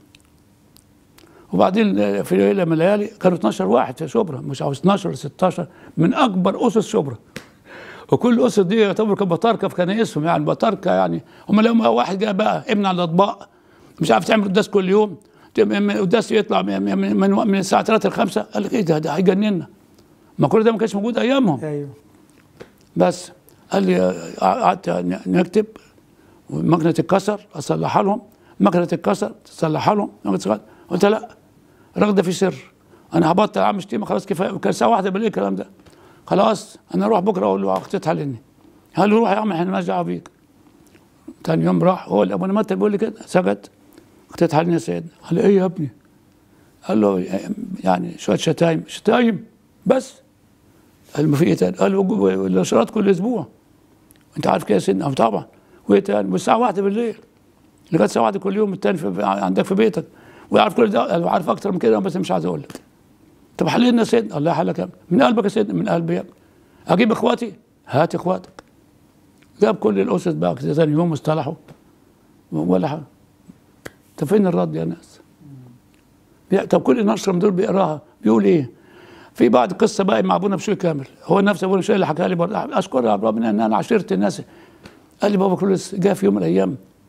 وبعدين في ليله من الليالي كانوا 12 واحد في شبرا مش عاوز 12 ولا 16 من اكبر اسس شبرا وكل اسس دي يعتبر كان بطاركه في كنايسهم يعني بطاركه يعني هم لما واحد جاء بقى ابن على الاطباق مش عارف تعمل قداس كل يوم القداس يطلع من, من, من, من الساعه 3 ل 5 قال لك ايه ده ده هيجننا ما كل ده ما كانش موجود ايامهم ايوه بس قال لي قعدت نكتب والمكنه تتكسر اصلحها لهم المكنه تتكسر تصلحها لهم المكنة تتكسر. قلت لا الراجل ده في سر انا هبطل اعمل شتيمه خلاص كفايه كان الساعه واحدة بالليل الكلام ده خلاص انا اروح بكره اقول له اختي تحللني قال له روح يا عم احنا مالناش دعوه بيك تاني يوم راح هو ابو متى بيقول لي كده سكت اختي تحللني يا سيدنا قال لي ايه يا ابني قال له يعني شويه شتايم شتايم بس قال له في ايه تاني؟ قال له النشرات كل اسبوع انت عارف كده يا سيدنا قال طبعا وايه تاني والساعه واحدة بالليل لغايه الساعه واحدة كل يوم التاني في عندك في بيتك ويعرف كل ده قال عارف اكتر من كده بس مش عايز اقول لك طب حللنا يا سيدنا الله يحلك يا ابني من قلبك يا سيدنا من قلبي يا ابني اجيب اخواتي هات اخواتك جاب كل الاسس بقى كده ثاني يوم اصطلحوا ولا حاجه طب فين الرد يا ناس؟ طب كل نشره من دول بيقراها بيقول ايه؟ في بعض قصه بقى مع ابونا بشوي كامل هو نفس ابونا بشوي اللي حكى لي برضه اشكر ربنا ان انا عشرت الناس قال لي بابا كرولس جاء في يوم من الايام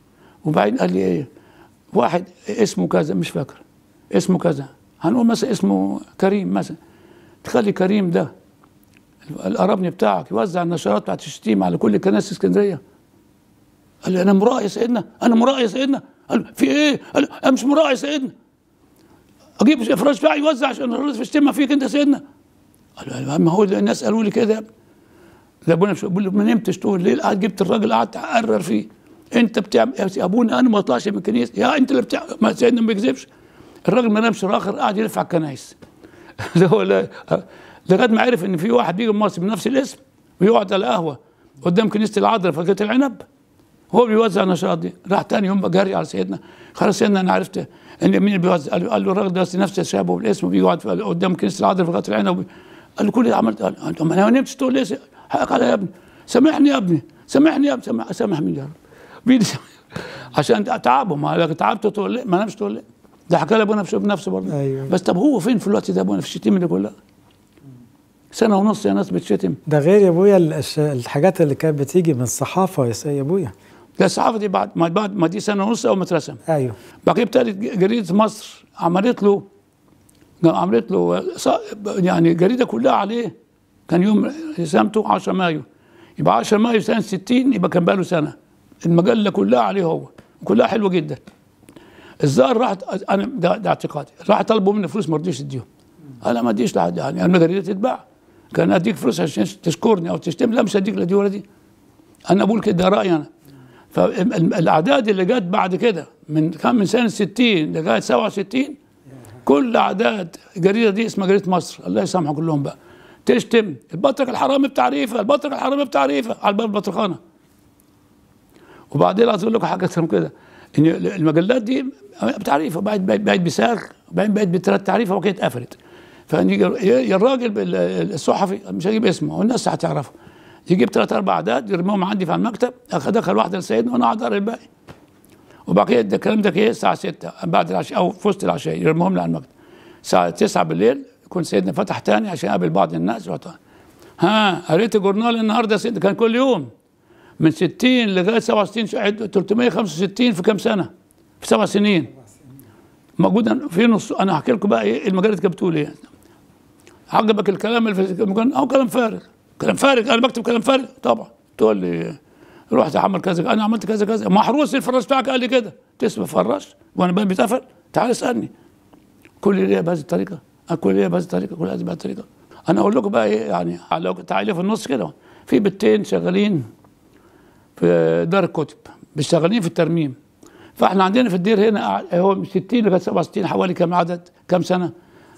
وبعدين قال لي ايه واحد اسمه كذا مش فاكر اسمه كذا هنقول مثلا اسمه كريم مثلا تخلي كريم ده القرابني بتاعك يوزع النشرات بتاعت الشتيمة على كل كنائس اسكندريه قال لي انا مراعي يا سيدنا انا مراعي يا سيدنا قال له في ايه؟ قال له انا مش مراعي يا سيدنا اجيب افراج بتاعي يوزع عشان في الشتيمة فيك انت يا سيدنا قال له ما هو الناس قالوا لي كده يا ابني ده ابونا مش بقول له ما نمتش طول الليل قعدت جبت الراجل قعدت اقرر فيه انت بتعمل يا ابونا انا ما اطلعش من الكنيسه يا انت اللي بتعمل ما سيدنا ما بيكذبش الراجل ما نامش الاخر قعد يلف على الكنايس اللي هو لا- لغايه ما عرف ان في واحد بيجي من مصر بنفس الاسم ويقعد على قهوه قدام كنيسه العذراء في فكره العنب هو بيوزع النشاط دي راح تاني يوم جري على سيدنا خلاص سيدنا انا عرفت ان مين اللي بيوزع قال له, قال له الراجل ده نفس شابه بالاسم وبيقعد في- قدام كنيسه العذراء في فكره العنب قال له كل ده عملت قال له، طب ما انا ما نمتش تقول ليه حقك على يا ابني سامحني يا ابني سامحني يا ابني سامح, سامح مين يا رب بيدي عشان تعبه ما لو تعبته تقول ليه ما نامش تقول ليه ده حكى لي ابونا في نفسه برضه أيوة. بس طب هو فين في الوقت ده ابونا في الشتيمه دي كلها سنه ونص يا ناس بتشتم ده غير يا ابويا الأش- الحاجات اللي كانت بتيجي من الصحافه يا سي- يا ابويا ده الصحافه دي بعد ما بعد ما دي سنه ونص اول ما اترسم ايوه بعد كده ابتدت جريده مصر عملت له عملت له ص- يعني الجريده كلها عليه كان يوم رسامته 10 مايو يبقى 10 مايو سنه 60 يبقى كان بقى له سنه المجله كلها عليه هو كلها حلوه جدا الظاهر راحت انا ده, ده اعتقادي راح طلبوا مني فلوس ما رضيش اديهم انا ما اديش لحد يعني انا الجريده تتباع كان اديك فلوس عشان تشكرني او تشتم لا مش هديك لا دي ولا دي انا بقول كده ده رايي انا فالاعداد اللي جت بعد كده من كان من سنه 60 لغايه 67 كل اعداد الجريده دي اسمها جريده مصر الله يسامحه كلهم بقى تشتم البطرك الحرامي بتعريفه البطرك الحرامي بتعريفه على باب البطرخانه وبعدين عايز اقول لكم حاجه اكتر من كده ان المجلات دي بتعريفه بقت بقت بقت بساغ وبعدين بقت بثلاث تعريفه وكده اتقفلت فنيجي يا الراجل بال- الصحفي مش هجيب اسمه والناس هتعرفه يجيب ثلاث اربع اعداد يرميهم عندي في المكتب ادخل واحده لسيدنا وانا اقعد اقرا الباقي وبعد كده ده الكلام ده كده الساعه 6 بعد العشاء او في وسط العشاء يرميهم لي على المكتب الساعه 9 بالليل يكون سيدنا فتح تاني عشان يقابل بعض الناس وقت- ها قريت الجورنال النهارده يا سيدنا كان كل يوم من 60 لغايه 67 شهد 365 في كام سنه؟ في سبع سنين موجوده في نص انا هحكي لكم بقى ايه المجله كانت بتقول ايه عجبك الكلام اللي في المجله او كلام فارغ كلام فارغ انا بكتب كلام فارغ طبعا تقول لي رحت اعمل كذا انا عملت كذا كذا محروس الفراش بتاعك قال لي كده تسمى فراش وانا بقى بيتقفل تعال اسالني كل ليه بهذه الطريقه كل ليه بهذه الطريقه كل هذه بهذه الطريقه انا اقول لكم بقى ايه يعني لو تعالي في النص كده في بنتين شغالين في دار الكتب شغالين في الترميم فاحنا عندنا في الدير هنا هو من 60 لغايه 67 حوالي كم عدد كم سنه؟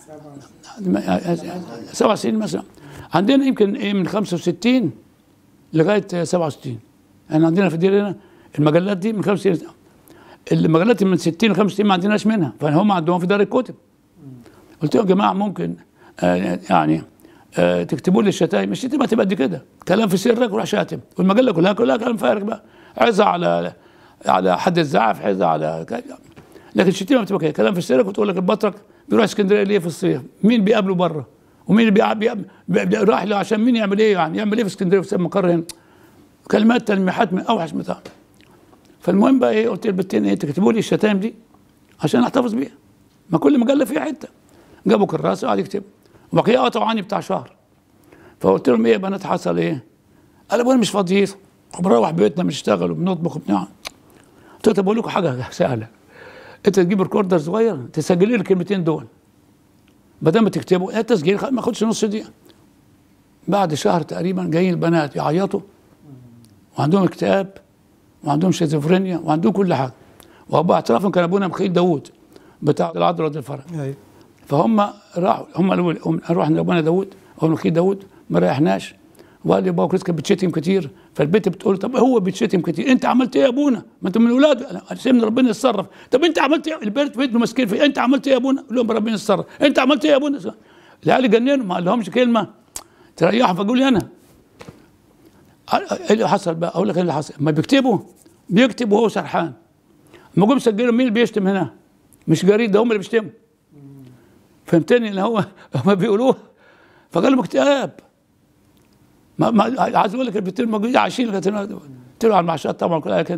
سبع سنين مثلا عندنا يمكن ايه من 65 لغايه 67 يعني عندنا في الدير هنا المجلات دي من 65 المجلات من 60 ل 65 ما عندناش منها فهم عندهم في دار الكتب قلت لهم يا جماعه ممكن آه يعني آه تكتبوا لي الشتايم الشتيمه تبقى قد كده كلام في سرك وروح شاتم والمجله كلها كلها كلام فارغ بقى عزة على على حد الزعف عزة على ك- لكن الشتيمه بتبقى كده كلام في سرك وتقول لك البطرك بيروح اسكندريه ليه في الصيف مين بيقابله بره ومين اللي بيقابل بي... بي... راح له عشان مين يعمل ايه يعني يعمل ايه في اسكندريه في مقر هنا كلمات تلميحات من اوحش متاع فالمهم بقى ايه قلت للبنتين ايه تكتبوا لي الشتايم دي عشان احتفظ بيها ما كل مجله فيها حته جابوا كراسه وقعد يكتب وبعد كده قطعوا عني بتاع شهر فقلت لهم ايه يا بنات حصل ايه؟ قالوا انا مش فاضيين وبروح بيتنا بنشتغل وبنطبخ وبنعمل قلت له طب اقول لكم حاجه سهله انت تجيب ريكوردر صغير تسجلي لي الكلمتين دول ما دام تكتبوا ايه التسجيل ما ياخدش نص دقيقه بعد شهر تقريبا جايين البنات يعيطوا وعندهم اكتئاب وعندهم شيزوفرينيا وعندهم كل حاجه وابو اعترافهم كان ابونا مخيل داوود بتاع العذراء الفرج ايوه فهم راحوا هم قالوا لي هم رحنا لابونا داوود او مخيل داوود ما ريحناش وقال لي بابا كريس كانت بتشتم كتير فالبنت بتقول طب هو بيتشتم كتير انت عملت ايه يا ابونا؟ ما انت من اولاده انا سيبني ربنا يتصرف طب انت عملت ايه؟ البنت بيته ماسكين فيه انت عملت ايه يا ابونا؟ قول لهم ربنا يتصرف انت عملت ايه يا ابونا؟ العيال جننوا ما قالهمش كلمه تريحوا فقول لي انا ايه اللي حصل بقى؟ اقول لك ايه اللي حصل؟ ما بيكتبوا بيكتب وهو سرحان لما جم سجلوا مين اللي بيشتم هنا؟ مش جريد ده هم اللي بيشتموا فهمتني ان هو هم بيقولوه فقال له اكتئاب ما ما عايز اقول لك البنتين موجودين عايشين لغايه النهارده قلت له على المعاشات طبعا كلها لكن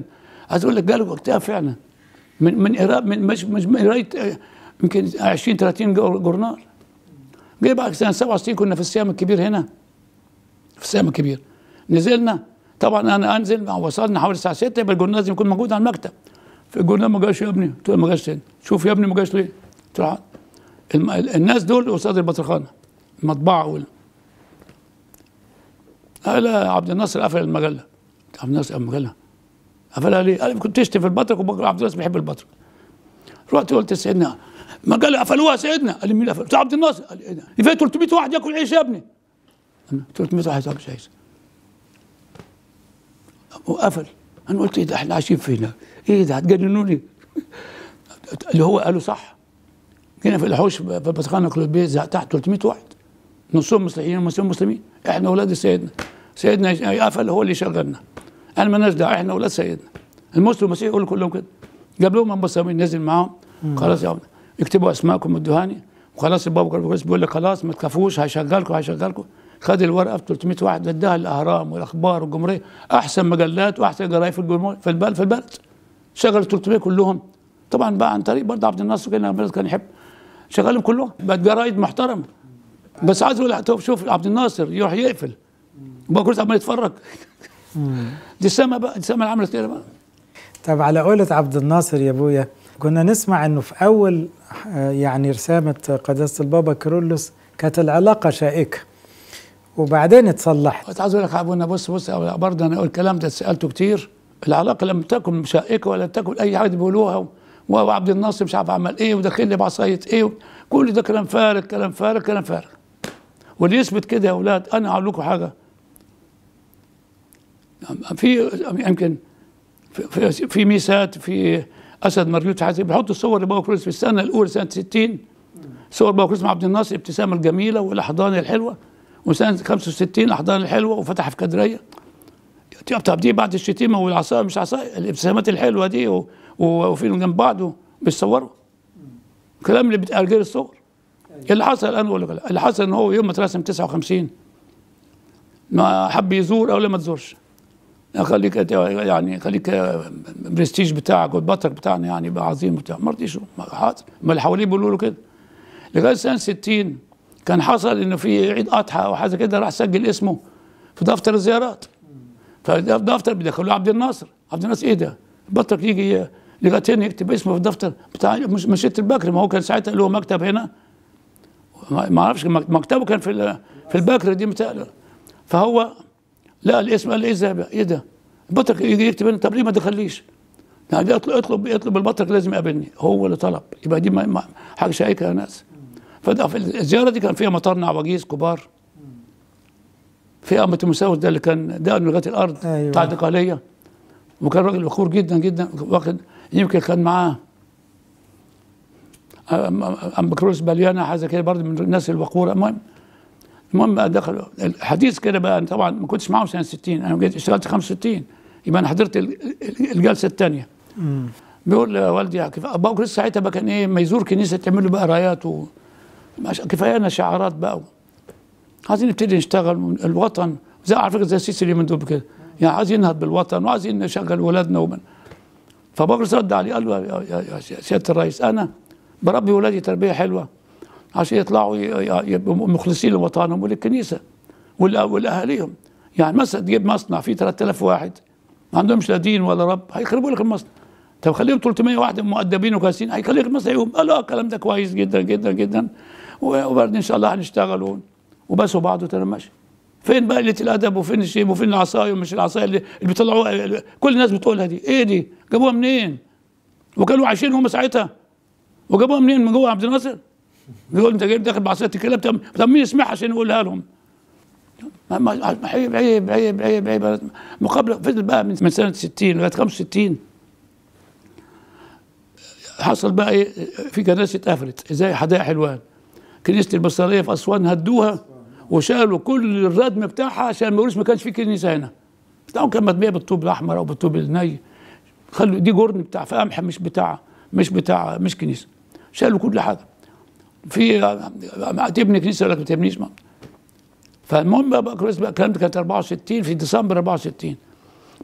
عايز اقول لك جاله اكتئاب فعلا من من قراءة من مش مش من قرايه آه، يمكن 20 30 جور- جورنال جه بعد سنه 67 كنا في السيام الكبير هنا في السيام الكبير نزلنا طبعا انا انزل وصلنا حوالي الساعه 6 يبقى الجورنال لازم يكون موجود على المكتب في الجورنال ما جاش يا ابني قلت له ما جاش تاني شوف يا ابني ما جاش ليه قلت له عاد. الم- الناس دول قصاد البطرخانه المطبعه وال قال يا عبد الناصر قفل المجله عبد الناصر قفل المجله قفلها ليه؟ قال كنت تشتي في البطرك وبكره عبد الناصر بيحب البطرك رحت قلت لسيدنا مجله قفلوها سيدنا قال لي مين قفل؟ قلت له عبد الناصر قال لي ايه ده؟ في 300 واحد ياكل عيش يا ابني 300 واحد ياكل عيش وقفل انا قلت ايه ده احنا عايشين فين؟ ايه ده هتجننوني اللي هو قالوا صح هنا في الحوش في بطخانة كلوبيه تحت 300 واحد نصهم مسيحيين ونصهم مسلمين احنا اولاد سيدنا سيدنا يقفل هو اللي يشغلنا احنا مالناش دعوه احنا اولاد سيدنا المسلم والمسيحي يقولوا كلهم كده جاب لهم انبسامين نزل معاهم خلاص يا ولد، اكتبوا اسماءكم الدهاني وخلاص البابا كربوكس بيقول لك خلاص ما تخافوش هيشغلكم هيشغلكم خد الورقه ب 300 واحد اداها الاهرام والاخبار والجمهوريه احسن مجلات واحسن جرايد في الجمهور في البلد في البلد شغل 300 كلهم طبعا بقى عن طريق برضه عبد الناصر كان البلد كان يحب شغلهم كلهم بقت جرايد محترمه بس عايز اقول لك شوف عبد الناصر يروح يقفل وبقى كل عمال يتفرج دي السما بقى دي السما اللي عملت كده بقى طب على قولة عبد الناصر يا ابويا كنا نسمع انه في اول آه، يعني رسامة قداسة البابا كيرلس كانت العلاقة شائكة وبعدين اتصلحت كنت عايز اقول لك يا ابونا بص بص برضه انا الكلام ده سالته كتير العلاقه لم تكن شائكه ولا تكن اي حاجه بيقولوها و- وعبد الناصر مش عارف عمل ايه وداخل لي بعصايه ايه كل ده كلام فارغ كلام فارغ كلام فارغ واللي يثبت كده يا اولاد انا هقول لكم حاجه في يمكن في, في, في ميسات في اسد مريوت حاجه بيحطوا الصور لبابا كرولس في السنه الاولى سنه 60 صور بابا كرولس مع عبد الناصر الابتسامه الجميله والاحضان الحلوه وسنه 65 الاحضان الحلوه وفتح في كدريه طب دي بعد الشتيمه والعصايه مش عصايه الابتسامات الحلوه دي و- و- وفيهم جنب بعض بيصوروا الكلام اللي بيتقال غير الصور اللي حصل انا اقول لك لا. اللي حصل ان هو يوم ما اترسم 59 ما حب يزور او لا ما تزورش خليك يعني خليك برستيج بتاعك والبطرك بتاعنا يعني يبقى عظيم بتاع ما رضيش ما حاضر ما اللي حواليه بيقولوا له كده لغايه سنه 60 كان حصل انه في عيد اضحى او حاجه كده راح سجل اسمه في دفتر الزيارات فالدفتر بيدخلوه عبد الناصر عبد الناصر ايه ده؟ البطرك يجي لغايه هنا يكتب اسمه في الدفتر بتاع مش مشية البكر ما هو كان ساعتها له مكتب هنا ما ما اعرفش مكتبه كان في ال- في البكر دي متهيألي. فهو لا الاسم قال ايه ده ايه ده؟ البطرك يجي يكتب هنا طب ليه ما دخليش؟ يعني اطلب اطلب اطلب البطرك لازم يقابلني هو اللي طلب يبقى دي ما ما حاجه شائكه يا ناس فده في الزياره دي كان فيها مطارنا عواجيز كبار في أمة المساوس ده اللي كان ده لغايه الارض أيوة. بتاع الدقاليه وكان راجل وقور جدا جدا واخد يمكن كان معاه أم- ام بكروس بليانه حاجه كده برضه من الناس الوقوره المهم المهم بقى دخل الحديث كده بقى أنا طبعا ما كنتش معاهم سنه 60 انا جيت اشتغلت 65 يبقى انا حضرت ال- ال- الجلسه الثانيه بيقول لوالدي كيف ابو بكر ساعتها بقى كان ايه ما يزور كنيسه تعمل له بقى رايات و مش- كفايانا شعارات بقى عايزين نبتدي نشتغل الوطن زي على فكره زي السيسي اللي من دول كده يعني عايزين ننهض بالوطن وعايزين نشغل ولادنا ومن فبكر رد عليه قال له يا, يا, يا سياده الرئيس انا بربي ولادي تربيه حلوه عشان يطلعوا ي- ي- يبقوا مخلصين لوطنهم وللكنيسه والأ- ولاهاليهم يعني مثلا تجيب مصنع فيه 3000 واحد ما عندهمش لا دين ولا رب هيخربوا لك المصنع طب خليهم 300 واحد مؤدبين وكويسين هيخليك المصنع يقوم قال اه الكلام ده كويس جدا جدا جدا و- وبعدين ان شاء الله هنشتغل ون- وبسوا بعض وتمام ماشي فين بقى قله الادب وفين الشيب وفين العصايه ومش العصايه اللي, اللي بيطلعوها كل الناس بتقولها دي ايه دي جابوها منين وكانوا عايشين هم ساعتها وجابوها منين من جوه عبد الناصر بيقول انت جايب داخل بعصايه الكلاب طب طب مين يسمعها عشان يقولها لهم ما- ما- عيب عيب عيب عيب عيب مقابله فضل بقى من من سنه 60 لغايه 65 حصل بقى ايه في كنائس اتقفلت زي حدائق حلوان كنيسه البصريه في اسوان هدوها وشالوا كل الردم بتاعها عشان ما يقولوش ما كانش في كنيسه هنا بتاعهم كان مبنيه بالطوب الاحمر او بالطوب الني خلوا دي جرن بتاع في قمح مش بتاع مش بتاع مش كنيسه شالوا كل حاجه في تبني كنيسه ولا ما تبنيش ما. فالمهم بقى كرويس بقى الكلام ده كانت 64 في ديسمبر 64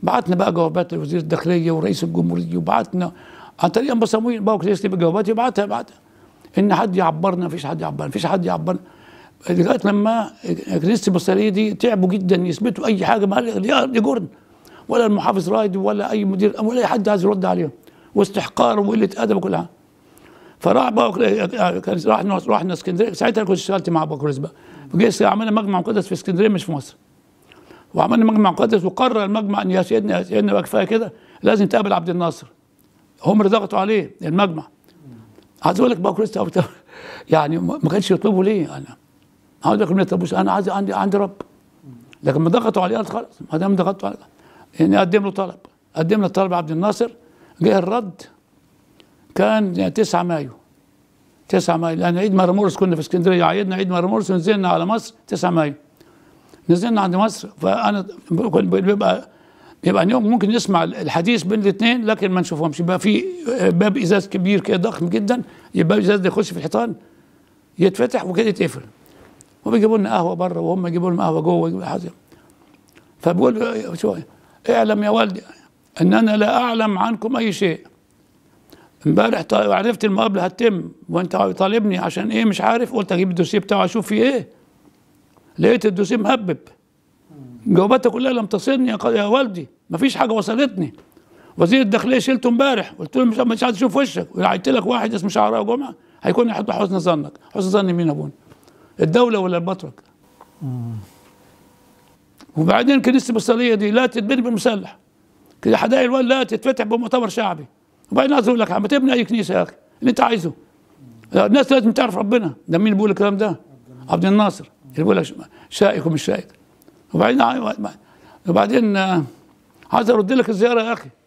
بعتنا بقى جوابات لوزير الداخليه ورئيس الجمهوريه وبعتنا عن طريق ابو صمويل بقى كريستي بجوابات يبعتها يبعتها ان حد يعبرنا مفيش حد يعبرنا مفيش حد يعبرنا لغايه لما كنيسه البصريه دي تعبوا جدا يثبتوا اي حاجه ما دي جرن ولا المحافظ رايد ولا اي مدير ولا اي حد عايز يرد عليهم واستحقار وقله ادب وكل حاجه فراح بقى كان رحنا رحنا اسكندريه ساعتها كنت اشتغلت مع ابو كريس بقى فجي عملنا مجمع مقدس في اسكندريه مش في مصر وعملنا مجمع مقدس وقرر المجمع ان يا سيدنا يا سيدنا بقى كفايه كده لازم تقابل عبد الناصر هم اللي ضغطوا عليه المجمع عايز اقول لك بقى كريس يعني ما كانش يطلبوا ليه انا عاوز لك ما يطلبوش انا عايز عندي عندي رب لكن ما ضغطوا عليه قال خلاص ما دام ضغطوا عليه يعني قدم له طلب قدم له طلب عبد الناصر جه الرد كان 9 مايو 9 مايو لان عيد مرمورس كنا في اسكندريه عيدنا عيد مرمورس ونزلنا على مصر 9 مايو نزلنا عند مصر فانا بيبقى يبقى يوم ممكن نسمع الحديث بين الاثنين لكن ما نشوفهمش يبقى في باب ازاز كبير كده ضخم جدا يبقى ازاز ده يخش في الحيطان يتفتح وكده يتقفل وبيجيبوا لنا قهوه بره وهم يجيبوا لنا قهوه جوه يجيبوا حاجه فبقول شو اعلم يا والدي ان انا لا اعلم عنكم اي شيء امبارح عرفت المقابله هتتم وانت طالبني عشان ايه مش عارف قلت اجيب الدوسيه بتاعه اشوف فيه ايه لقيت الدوسيه مهبب جواباتها كلها لم تصلني يا والدي مفيش حاجه وصلتني وزير الداخليه شلته امبارح قلت له مش مش عايز اشوف وشك ولعيت لك واحد اسمه شعراء جمعه هيكون يحط حسن ظنك حسن ظن مين ابونا الدوله ولا البطرك وبعدين كنيسه البصريه دي لا تتبني بالمسلح كده حدائق الوالد لا تتفتح بمؤتمر شعبي وبعدين عايز اقول لك ما تبني اي كنيسه يا اخي اللي انت عايزه الناس لازم تعرف ربنا ده مين اللي بيقول الكلام ده عبد الناصر اللي بيقول لك شائك ومش شائك وبعدين وبعدين عايز ارد لك الزياره يا اخي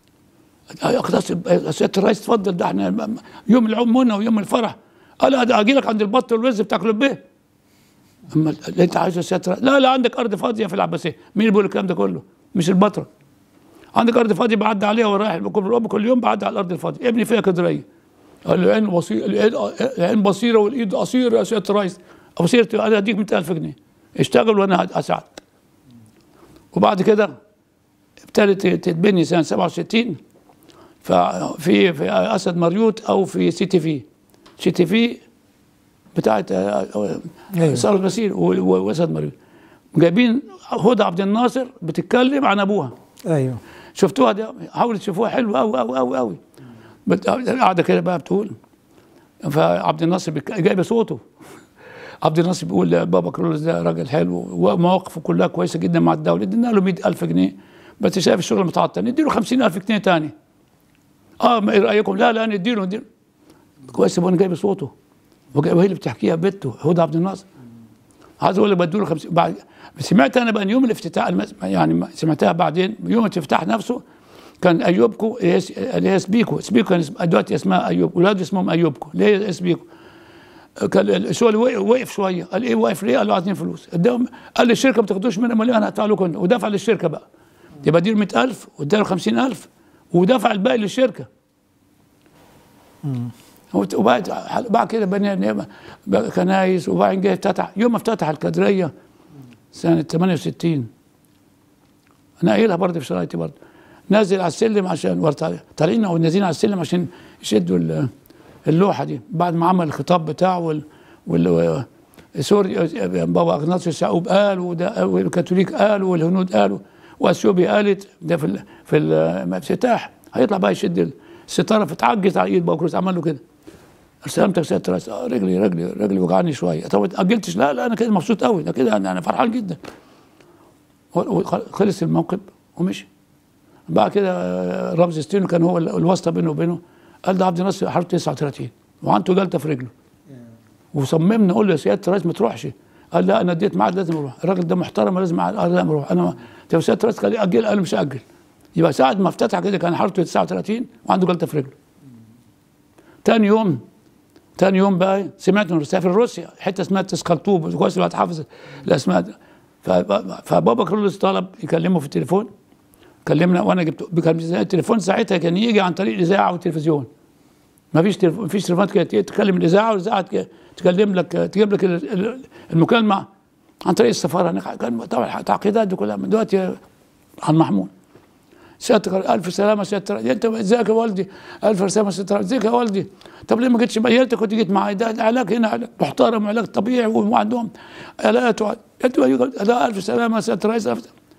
سياده الرئيس اتفضل ده احنا يوم العمونه ويوم الفرح قال اجي لك عند البط والوز بتاكله بيه اما اللي انت عايزه سياده الرئيس لا لا عندك ارض فاضيه في العباسيه مين اللي بيقول الكلام ده كله مش البطرة عندك ارض فاضيه بعدي عليها ورايح الام كل يوم بعدي على الارض الفاضيه ابني فيها كدريه قال له العين بصيره العين بصيره والايد قصيره يا سياده الرئيس بصيرتي انا هديك 100000 جنيه اشتغل وانا اساعدك وبعد كده ابتدت تتبني سنه 67 ففي في اسد مريوط او في سي تي في سي تي في بتاعت صالح بسير واسد مريوط جايبين هدى عبد الناصر بتتكلم عن ابوها ايوه شفتوها دي حاولوا تشوفوها حلوه قوي قوي قوي قوي قاعده كده بقى بتقول فعبد الناصر جايبه صوته عبد الناصر بيقول بابا كرولوس ده راجل حلو ومواقفه كلها كويسه جدا مع الدوله ادينا له 100000 جنيه بس شايف الشغل متعطل نديله 50000 جنيه تاني اه ما ايه رايكم لا لا نديله نديله كويس وانا جايب صوته وهي اللي بتحكيها بنته هدى عبد الناصر عايز اقول لك بدوا له 50 بعد سمعت انا بقى يوم الافتتاح يعني سمعتها بعدين يوم الافتتاح نفسه كان ايوبكو اللي هي سبيكو سبيكو كان دلوقتي اسمها ايوب اولاده اسمهم ايوبكو ليه سبيكو كان الشغل وقف شويه قال ايه واقف ليه؟ قال له عايزين فلوس اداهم قال للشركه ما تاخدوش منها مليون انا هدفع لكم ودفع للشركه بقى يبقى اديله 100000 واداله 50000 ودفع الباقي للشركه وبعد بعد كده بنينا كنايس وبعدين جه افتتح يوم ما افتتح الكادريه سنه 68 انا قايلها برضه في شرايطي برضه نازل على السلم عشان طالعين او نازلين على السلم عشان يشدوا اللوحه دي بعد ما عمل الخطاب بتاعه وال, وال سوري بابا اغناطيوس يعقوب قال والكاثوليك قالوا والهنود قالوا واثيوبيا قالت ده في ال في الافتتاح هيطلع بقى يشد الستاره فتعجز على ايد بكرس عمل له كده سلامتك يا سياده الرئيس آه رجلي رجلي رجلي وجعني شويه طب اجلتش لا لا انا كده مبسوط قوي ده كده انا فرحان جدا خلص الموقف ومشي بعد كده رمز ستينو كان هو الواسطه بينه وبينه قال ده عبد الناصر حرب 39 وعنده جلطه في رجله وصممنا نقول له يا سياده الرئيس ما تروحش قال لا انا اديت ميعاد لازم اروح الراجل ده محترم لازم قال لازم اروح انا طب سياده الرئيس قال اجل قال مش اجل يبقى ساعه ما افتتح كده كان حرب 39 وعنده جلطه في رجله تاني يوم تاني يوم بقى سمعت انه سافر روسيا حته اسمها تسكالتوب كويس الواحد حافظ الاسماء فبابا كرولوس طلب يكلمه في التليفون كلمنا وانا جبت كان التليفون ساعتها كان يجي عن طريق الاذاعه والتلفزيون ما فيش تليفون ما فيش تليفونات كده تكلم الاذاعه والاذاعه تكلم لك تجيب لك المكالمه عن طريق السفاره كان طبعا التعقيدات دي كلها من دلوقتي على المحمول سيادتك الف سلامه سيادتك انت ازيك يا والدي الف سلامه سيادتك ازيك يا والدي طب ليه ما جيتش يا ريتك كنت جيت معايا ده علاج هنا علاج محترم وعلاج طبيعي وعندهم الات وع- انت لا الف سلامه سياده الرئيس ألف سلامة.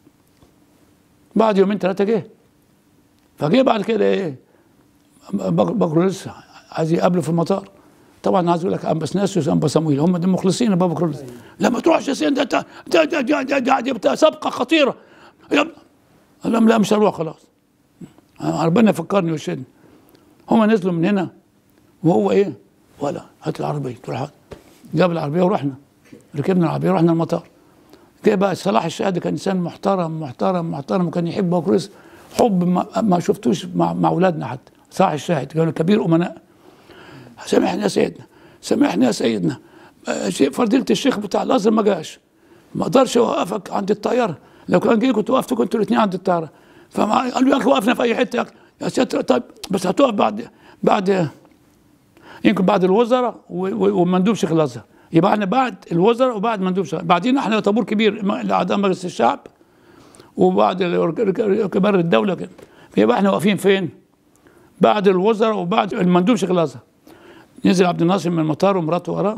بعد يومين ثلاثه جه فجه بعد كده ايه بك- بكرولوس عايز يقابله في المطار طبعا عايز يقول لك ام بسناسيوس ام صمويل هم دول مخلصين لبابا كرولوس لا ما تروحش يا سيدي ده ده ده ده ده ده ده دي بتاع سابقه خطيره يلا قال لهم لا مش هروح خلاص آه، ربنا يفكرني ويرشدني هم نزلوا من هنا وهو ايه ولا هات العربيه تروح هات. جاب العربيه ورحنا ركبنا العربيه ورحنا المطار جه بقى صلاح الشهاده كان انسان محترم محترم محترم وكان يحب ابو كريس حب ما, ما شفتوش مع, مع اولادنا حتى صلاح الشاهد كان كبير امناء سامحني يا سيدنا سامحني يا سيدنا آه، شيء فضيله الشيخ بتاع الازهر ما جاش ما اقدرش اوقفك عند الطياره لو كان جه كنت وقفتكم انتوا الاثنين عند الطياره فما قال له يا اخي وقفنا في اي حته يا أخي. يا سيادة طيب بس هتقف بعد بعد يمكن بعد الوزراء و- و- ومندوب شيخ الازهر يبقى احنا بعد الوزراء وبعد مندوب شيخ بعدين احنا طابور كبير م- لاعضاء مجلس الشعب وبعد ال- رك- كبار الدوله كده يبقى احنا واقفين فين؟ بعد الوزراء وبعد المندوب شيخ الازهر نزل عبد الناصر من المطار ومراته وراه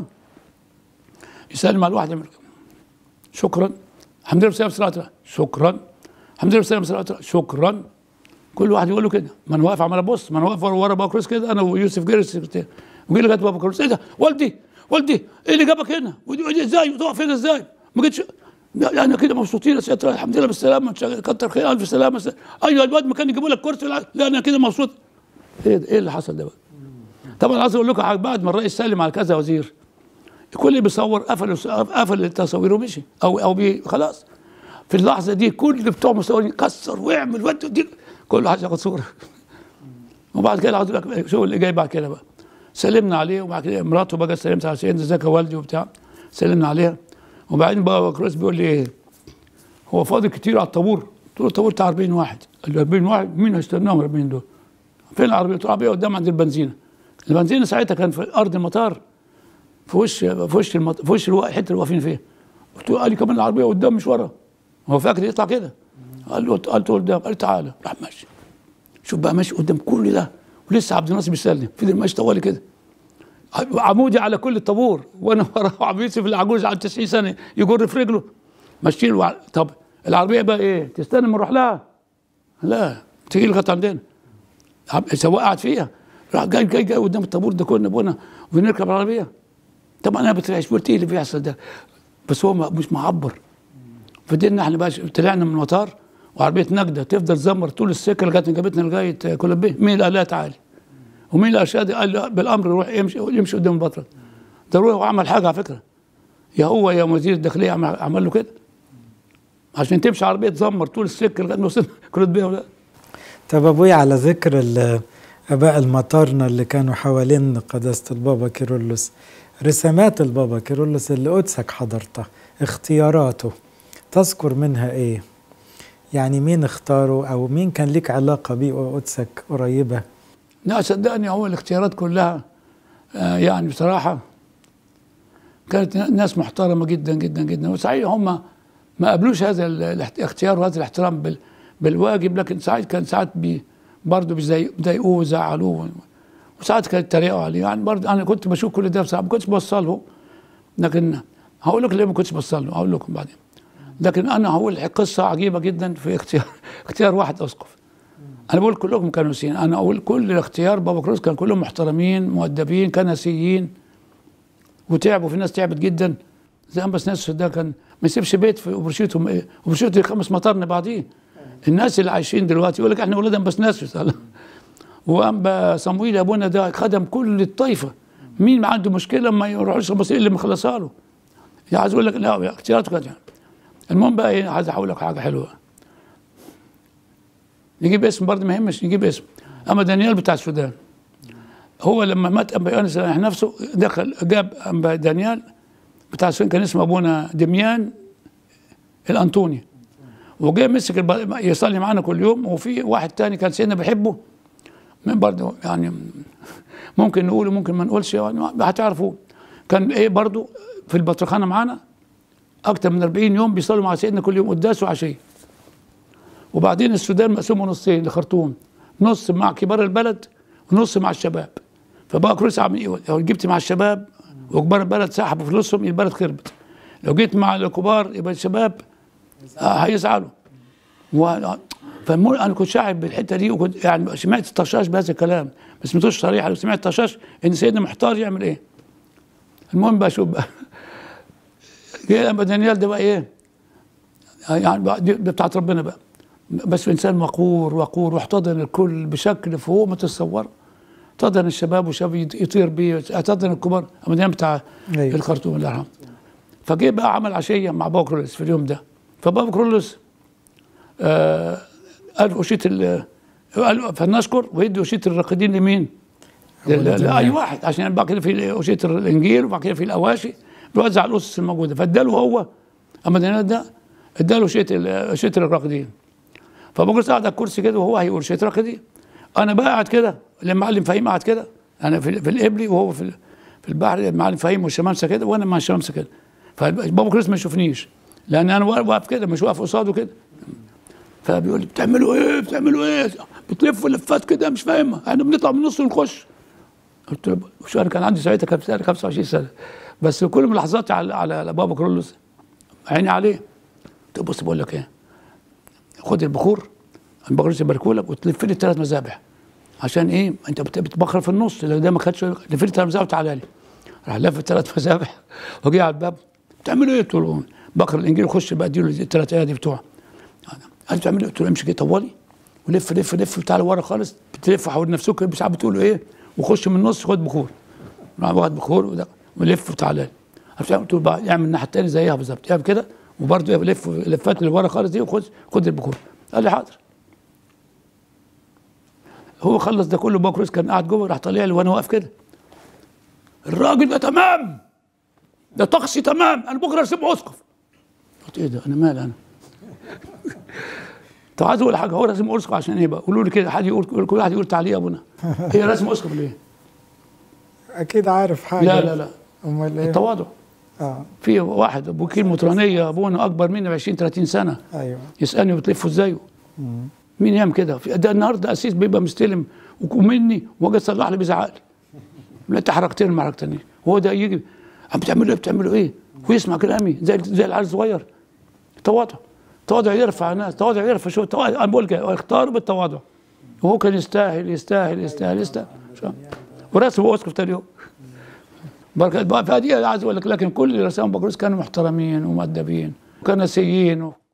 يسلم على الواحد يعمل كده. شكرا الحمد لله بسلامة صلاة شكرا الحمد لله بسلامة صلاة شكرا كل واحد يقول له كده ما انا واقف عمال ابص ما انا واقف ورا بابا كروس كده انا ويوسف جير السكرتير وجي لغايه بابا كروس ايه ده والدي والدي ايه اللي جابك هنا ودي- ودي ازاي تقف هنا ازاي ما جيتش لا انا كده مبسوطين يا سيادة الحمد لله بالسلامه كتر خير الف سلامه س- ايوه الواد ما كان يجيبوا لك كرسي لا لا، انا كده مبسوط ايه ده؟ ايه اللي حصل ده بقى طبعا عايز اقول لكم حاجة، بعد ما الرئيس سلم على كذا وزير كل اللي بيصور قفل قفل التصوير ومشي او او بي خلاص في اللحظه دي كل اللي بتوع مصورين كسر واعمل ودي دي كل واحد ياخد صوره وبعد كده عاوز أقول لك شو اللي جاي بعد كده بقى سلمنا عليه وبعد كده مراته بقى سلمت على سيدنا ازيك يا والدي وبتاع سلمنا عليها وبعدين بقى كروس بيقول لي ايه هو فاضل كتير على الطابور قلت له الطابور بتاع 40 واحد قال لي 40 واحد مين هيستناهم 40 دول فين العربيه؟ قلت له العربيه قدام عند البنزينه البنزينه ساعتها كان في ارض المطار في وش في وش المط... في وش الوا- الحته اللي واقفين فيها قلت له قال لي كمان العربيه قدام مش ورا هو فاكر يطلع كده قال له قلت له قدام قال تعالى راح ماشي شوف بقى ماشي قدام كل ده ولسه عبد الناصر بيسلم فضل ماشي طوالي كده عمودي على كل الطابور وانا وراه عم يوسف العجوز على 90 سنه يجر في رجله ماشيين وع... طب العربيه بقى ايه تستنى ما نروح لها لا تيجي لغايه عندنا عم- سواق قاعد فيها راح جاي جاي جاي قدام الطابور ده كنا ابونا ونركب العربيه طبعا انا بترعش قلت ايه اللي بيحصل ده بس هو ما- مش معبر فضلنا احنا بقى طلعنا من المطار وعربيه نجده تفضل تزمر طول السكه لغايه ما جابتنا لغايه كولومبيه مين اللي قال لها تعالي ومين اللي ارشاد قال له بالامر روح يمشي يمشي قدام البطل ضروري هو عمل حاجه على فكره يا هو يا وزير الداخليه عمل, عمل له كده عشان تمشي عربيه تزمر طول السكه لغايه ما وصلنا كولومبيه ولا طب ابويا على ذكر ال- اباء المطارنه اللي كانوا حوالين قداسه البابا كيرلس رسامات البابا كيرلس اللي قدسك حضرتها اختياراته تذكر منها ايه يعني مين اختاره او مين كان ليك علاقه بيه وقدسك قريبه لا صدقني هو الاختيارات كلها آه يعني بصراحة كانت ناس محترمة جدا جدا جدا وصحيح هم ما قبلوش هذا ال- الاختيار وهذا الاحترام بال بالواجب لكن ساعات كان ساعات بي برضه بيزي- بيضايقوه ويزعلوه وساعات كانوا يتريقوا عليه يعني برضه انا كنت بشوف كل ده بصراحة ما كنتش بوصله لكن هقول لك ليه ما كنتش بوصله هقول لكم بعدين لكن انا هقول قصة عجيبة جدا في اختيار اختيار واحد اسقف انا بقول كلكم كنسيين انا اقول كل الاختيار بابا كروس كان كلهم محترمين مؤدبين كنسيين وتعبوا في ناس تعبت جدا زي انبس ناس ده كان ما يسيبش بيت في وبرشيتهم ايه وبرشيته خمس مطارنا بعدين الناس اللي عايشين دلوقتي يقول لك احنا ولاد انبس ناس وانبا صمويل ابونا ده خدم كل الطائفه مين ما عنده مشكله ما يروحش بس اللي مخلصها له يعني عايز اقول لك لا اختياراته كانت يعني. المهم بقى ايه عايز اقول لك حاجه حلوه نجيب اسم برضه ما يهمش نجيب اسم اما دانيال بتاع السودان هو لما مات انبا يونس نفسه دخل جاب انبا دانيال بتاع السودان كان اسمه ابونا دميان الانطوني وجاي مسك الب- يصلي معانا كل يوم وفي واحد تاني كان سيدنا بيحبه من برضه يعني ممكن نقول وممكن ما نقولش يعني هتعرفوا كان ايه برضه في البطرخانه معانا اكتر من 40 يوم بيصلوا مع سيدنا كل يوم قداس وعشيه وبعدين السودان مقسومه نصين لخرطوم نص مع كبار البلد ونص مع الشباب فبقى كروس عم لو جبت مع الشباب وكبار البلد سحبوا فلوسهم البلد خربت لو جيت مع الكبار يبقى الشباب آه هيزعلوا و... فمو انا كنت شاعر بالحته دي وكنت يعني سمعت الطشاش بهذا الكلام بس ما سمعتوش صريح لو سمعت الطشاش ان سيدنا محتار يعمل ايه المهم بقى شوف بقى جه لما دانيال ده بقى ايه يعني بقى دي دي بتاعت ربنا بقى بس انسان وقور وقور واحتضن الكل بشكل فوق ما تتصور احتضن الشباب وشاف يط- يطير بيه احتضن الكبار اما ده بتاع أيوة. الخرطوم الله يرحمه فجه بقى عمل عشيه مع بابا كرولوس في اليوم ده فبابا كرولوس آه قال أشيت ال قال فلنشكر ويدي أشيت الراقدين لمين؟ ل- ل- الجميع. لأي واحد عشان بعد كده في أشيت الإنجيل وبعد كده في الأواشي بيوزع الأسس الموجودة فاداله هو أما دانيال ده اداله أشيت ال- أشيت الراقدين فابو كرولوس قاعد على الكرسي كده وهو هيقول أشيت الراقدين أنا بقى قاعد كده المعلم فهيم قاعد كده أنا في, في القبلي وهو في ال- في البحر المعلم فهيم والشمامسة كده وأنا مع الشمامسة كده فبابا كرولوس ما يشوفنيش لأن أنا واقف كده مش واقف قصاده كده فبيقول لي بتعملوا ايه بتعملوا ايه بتلفوا لفات كده مش فاهمها احنا بنطلع من النص ونخش قلت له شو انا كان عندي ساعتها كام سنه 25 سنه بس كل ملاحظاتي على على على بابا كرولوس عيني عليه قلت له بص بقول لك ايه خد البخور بابا كرولوس يباركوا لك وتلف لي الثلاث مذابح عشان ايه انت بت- بتبخر في النص لو ده ما خدش لف لي الثلاث مذابح وتعالى لي راح لف الثلاث مذابح وجي على الباب بتعملوا ايه؟ قلت له بقرا الانجيل وخش بقى اديله الثلاث ايات بتوعه قال بتعمل ايه؟ قلت له امشي كده طوالي ولف لف لف وتعالى ورا خالص بتلف حوالين نفسك مش عارف بتقولوا ايه وخش من النص خد بخور راح واخد بخور وده ولف وتعالى لي قلت له قلت له بقى اعمل الناحيه الثانيه زيها بالظبط اعمل كده وبرده لف لفات اللي ورا خالص دي وخد خد البخور قال لي حاضر هو خلص ده كله بكرس كان قاعد جوه راح طالع لي وانا واقف كده الراجل ده تمام ده طقسي تمام انا بكره ارسم اسقف قلت ايه ده انا مال انا طب عايز اقول حاجه هو رسم اسقف عشان ايه بقى؟ قولوا لي كده حد يقول كل واحد يقول تعليق يا ابونا هي رسم اسقف ليه؟ اكيد عارف حاجه لا لا لا امال ايه التواضع اه في واحد ابو كيل مطرانيه ابونا اكبر مني ب 20 30 سنه ايوه يسالني بتلفوا ازاي؟ مين يعمل كده؟ في- ده النهارده اسيس بيبقى مستلم ومني واجي اصلح لي بيزعق لي لا انت حركتين ما حركتنيش هو ده يجي عم بتعملوا ايه بتعملوا ايه؟ ويسمع كلامي زي زي العيال الصغير تواضع تواضع يرفع الناس تواضع يرفع شو تواضع انا بقول كده اختاروا بالتواضع وهو كان يستاهل يستاهل يستاهل يستاهل شو. ورسم هو اسقف تاني يوم بركة بقى فهذه عايز اقول لك لكن كل اللي رسمهم بكروس كانوا محترمين ومؤدبين وكنسيين